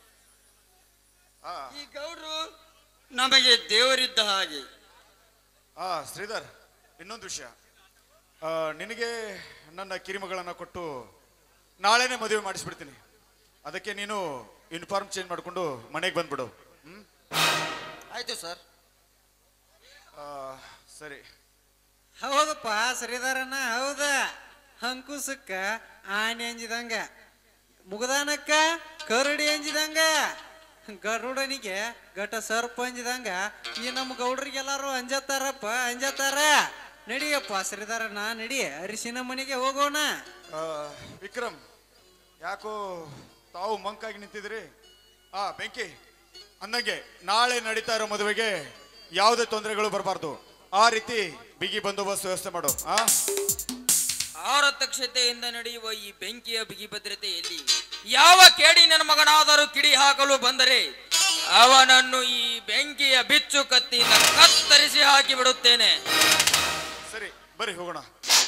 ಆ, ಈ ಗೌಡ್ರು ನಮಗೆ ದೇವರಿದ್ದ ಹಾಗೆ ಆ ಶ್ರೀಧರ್ ಇನ್ನೊಂದು ವಿಷಯ ಆ, ನಿನಗೆ ನನ್ನ ಕಿರಿಮಗಳನ್ನ ಕೊಟ್ಟು ನಾಳೆನೆ ಮದುವೆ ಮಾಡಿಸ್ಬಿಡ್ತೀನಿ ಅದಕ್ಕೆ ನೀನು ಯೂನಿಫಾರ್ಮ್ ಚೇಂಜ್ ಮಾಡಿಕೊಂಡು ಮನೆಗೆ ಬಂದ್ಬಿಡು ಹ್ಮ್ ಆಯ್ತು ಸರ್ ಆ, ಸರಿ ಹೌದಪ್ಪ ಶ್ರೀಧರನ ಹೌದ ಹಂಕುಸಕ್ಕ ಆನೆ ಅಂಜಿದಂಗ ಮುಗದಾನಕ್ಕ ಕರಡಿ ಅಂಜಿದಂಗ ಗರುಡನಿಗೆ ಗಟ ಸರ್ಪ ಅಂಜಿದಂಗ ಈ ನಮ್ಮ ಗೌಡ್ರಿಗೆಲ್ಲಾರು ಅಂಜತ್ತಾರಪ್ಪ ಅಂಜತ್ತಾರ ನಡಿಯಪ್ಪ ಶ್ರೀಧರನ ನಡಿ ಅರಿಶಿನ ಮನೆಗೆ ಹೋಗೋಣ ಆ, ವಿಕ್ರಮ್ ಯಾಕೋ ತಾವು ಮಂಕಾಗಿ ನಿಂತಿದ್ರಿ ಆ ಬೆಂಕಿ ಅಂದಂಗೆ ನಾಳೆ ನಡೀತಾ ಇರೋ ಮದುವೆಗೆ ಯಾವುದೇ ತೊಂದರೆಗಳು ಬರಬಾರ್ದು ಆ ರೀತಿ ಬಿಗಿ ಬಂದೋಬಸ್ತ್ ವ್ಯವಸ್ಥೆ ಮಾಡು ಆ ಆರತಕ್ಷತೆಯಿಂದ ನಡೆಯುವ ಈ ಬೆಂಕಿಯ ಬಿಗಿ ಭದ್ರತೆಯಲ್ಲಿ ಯಾವ ಕೇಡಿನ ಮಗನಾದರೂ ಕಿಡಿ ಹಾಕಲು ಬಂದರೆ ಅವನನ್ನು ಈ ಬೆಂಕಿಯ ಬಿಚ್ಚು ಕತ್ತಿಯಿಂದ ಕತ್ತರಿಸಿ ಹಾಕಿ ಬಿಡುತ್ತೇನೆ ಸರಿ ಬರ್ರಿ ಹೋಗೋಣ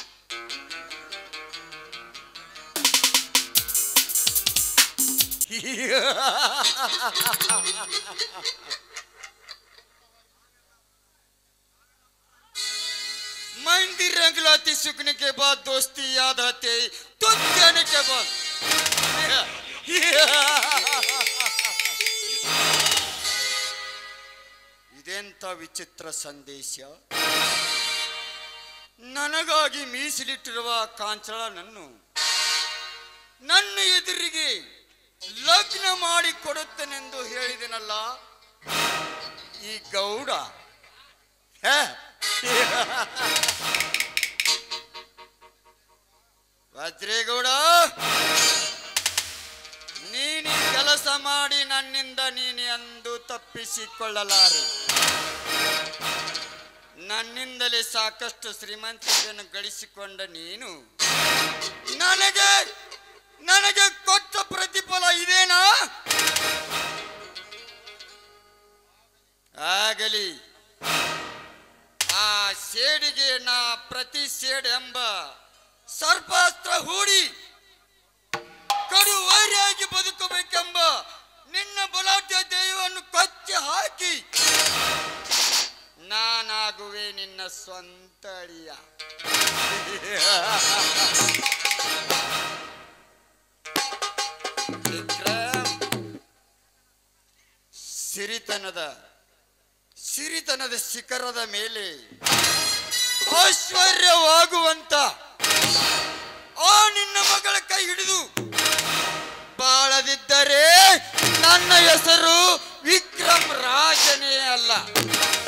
मेहंदी रंगलाती सूखने के बाद दोस्ती याद आते तुम जाने के बाद ಇದೆಂತ ವಿಚಿತ್ರ ಸಂದೇಶ ನನಗಾಗಿ ಮೀಸಲಿಟ್ಟಿರುವ ಕಾಂಚಳನನ್ನು ನನ್ನ ಎದುರಿಗೆ ಲಗ್ನ ಮಾಡಿ ಕೊಡುತ್ತೇನೆಂದು ಹೇಳಿದೆನಲ್ಲ ಈ ಗೌಡ ಹೇ ವಜ್ರೇಗೌಡ ನೀನು ಕೆಲಸ ಮಾಡಿ ನನ್ನಿಂದ ನೀನು ಎಂದು ತಪ್ಪಿಸಿಕೊಳ್ಳಲಾರೆ ನನ್ನಿಂದಲೇ ಸಾಕಷ್ಟು ಶ್ರೀಮಂತಿಕೆಯನ್ನು ಗಳಿಸಿಕೊಂಡ ನೀನು ನನಗೆ ನನಗೆ ಕೊಟ್ಟ ಪ್ರತಿಫಲ ಇದೇನಾ ಆಗಲಿ ಆ ಸೇಡಿಗೆ ನಾ ಪ್ರತಿ ಸೇಡ್ ಎಂಬ ಸರ್ಪಾಸ್ತ್ರ ಹೂಡಿ ಕಡು ವೈರಿಯಾಗಿ ಬದುಕಬೇಕೆಂಬ ನಿನ್ನ ಬಲಾಢ್ಯ ದೈವವನ್ನು ಕೊಚ್ಚಿ ಹಾಕಿ ನಾನಾಗುವೆ ನಿನ್ನ ಸ್ವಂತ ಅಳಿಯ ವಿಕ್ರಮ್ ಸಿರಿತನದ ಸಿರಿತನದ ಶಿಖರದ ಮೇಲೆ ಐಶ್ವರ್ಯವಾಗುವಂತ ಆ ನಿನ್ನ ಮಗಳ ಕೈ ಹಿಡಿದು ಬಾಳದಿದ್ದರೆ ನನ್ನ ಹೆಸರು ವಿಕ್ರಮ್ ರಾಜನೇ ಅಲ್ಲ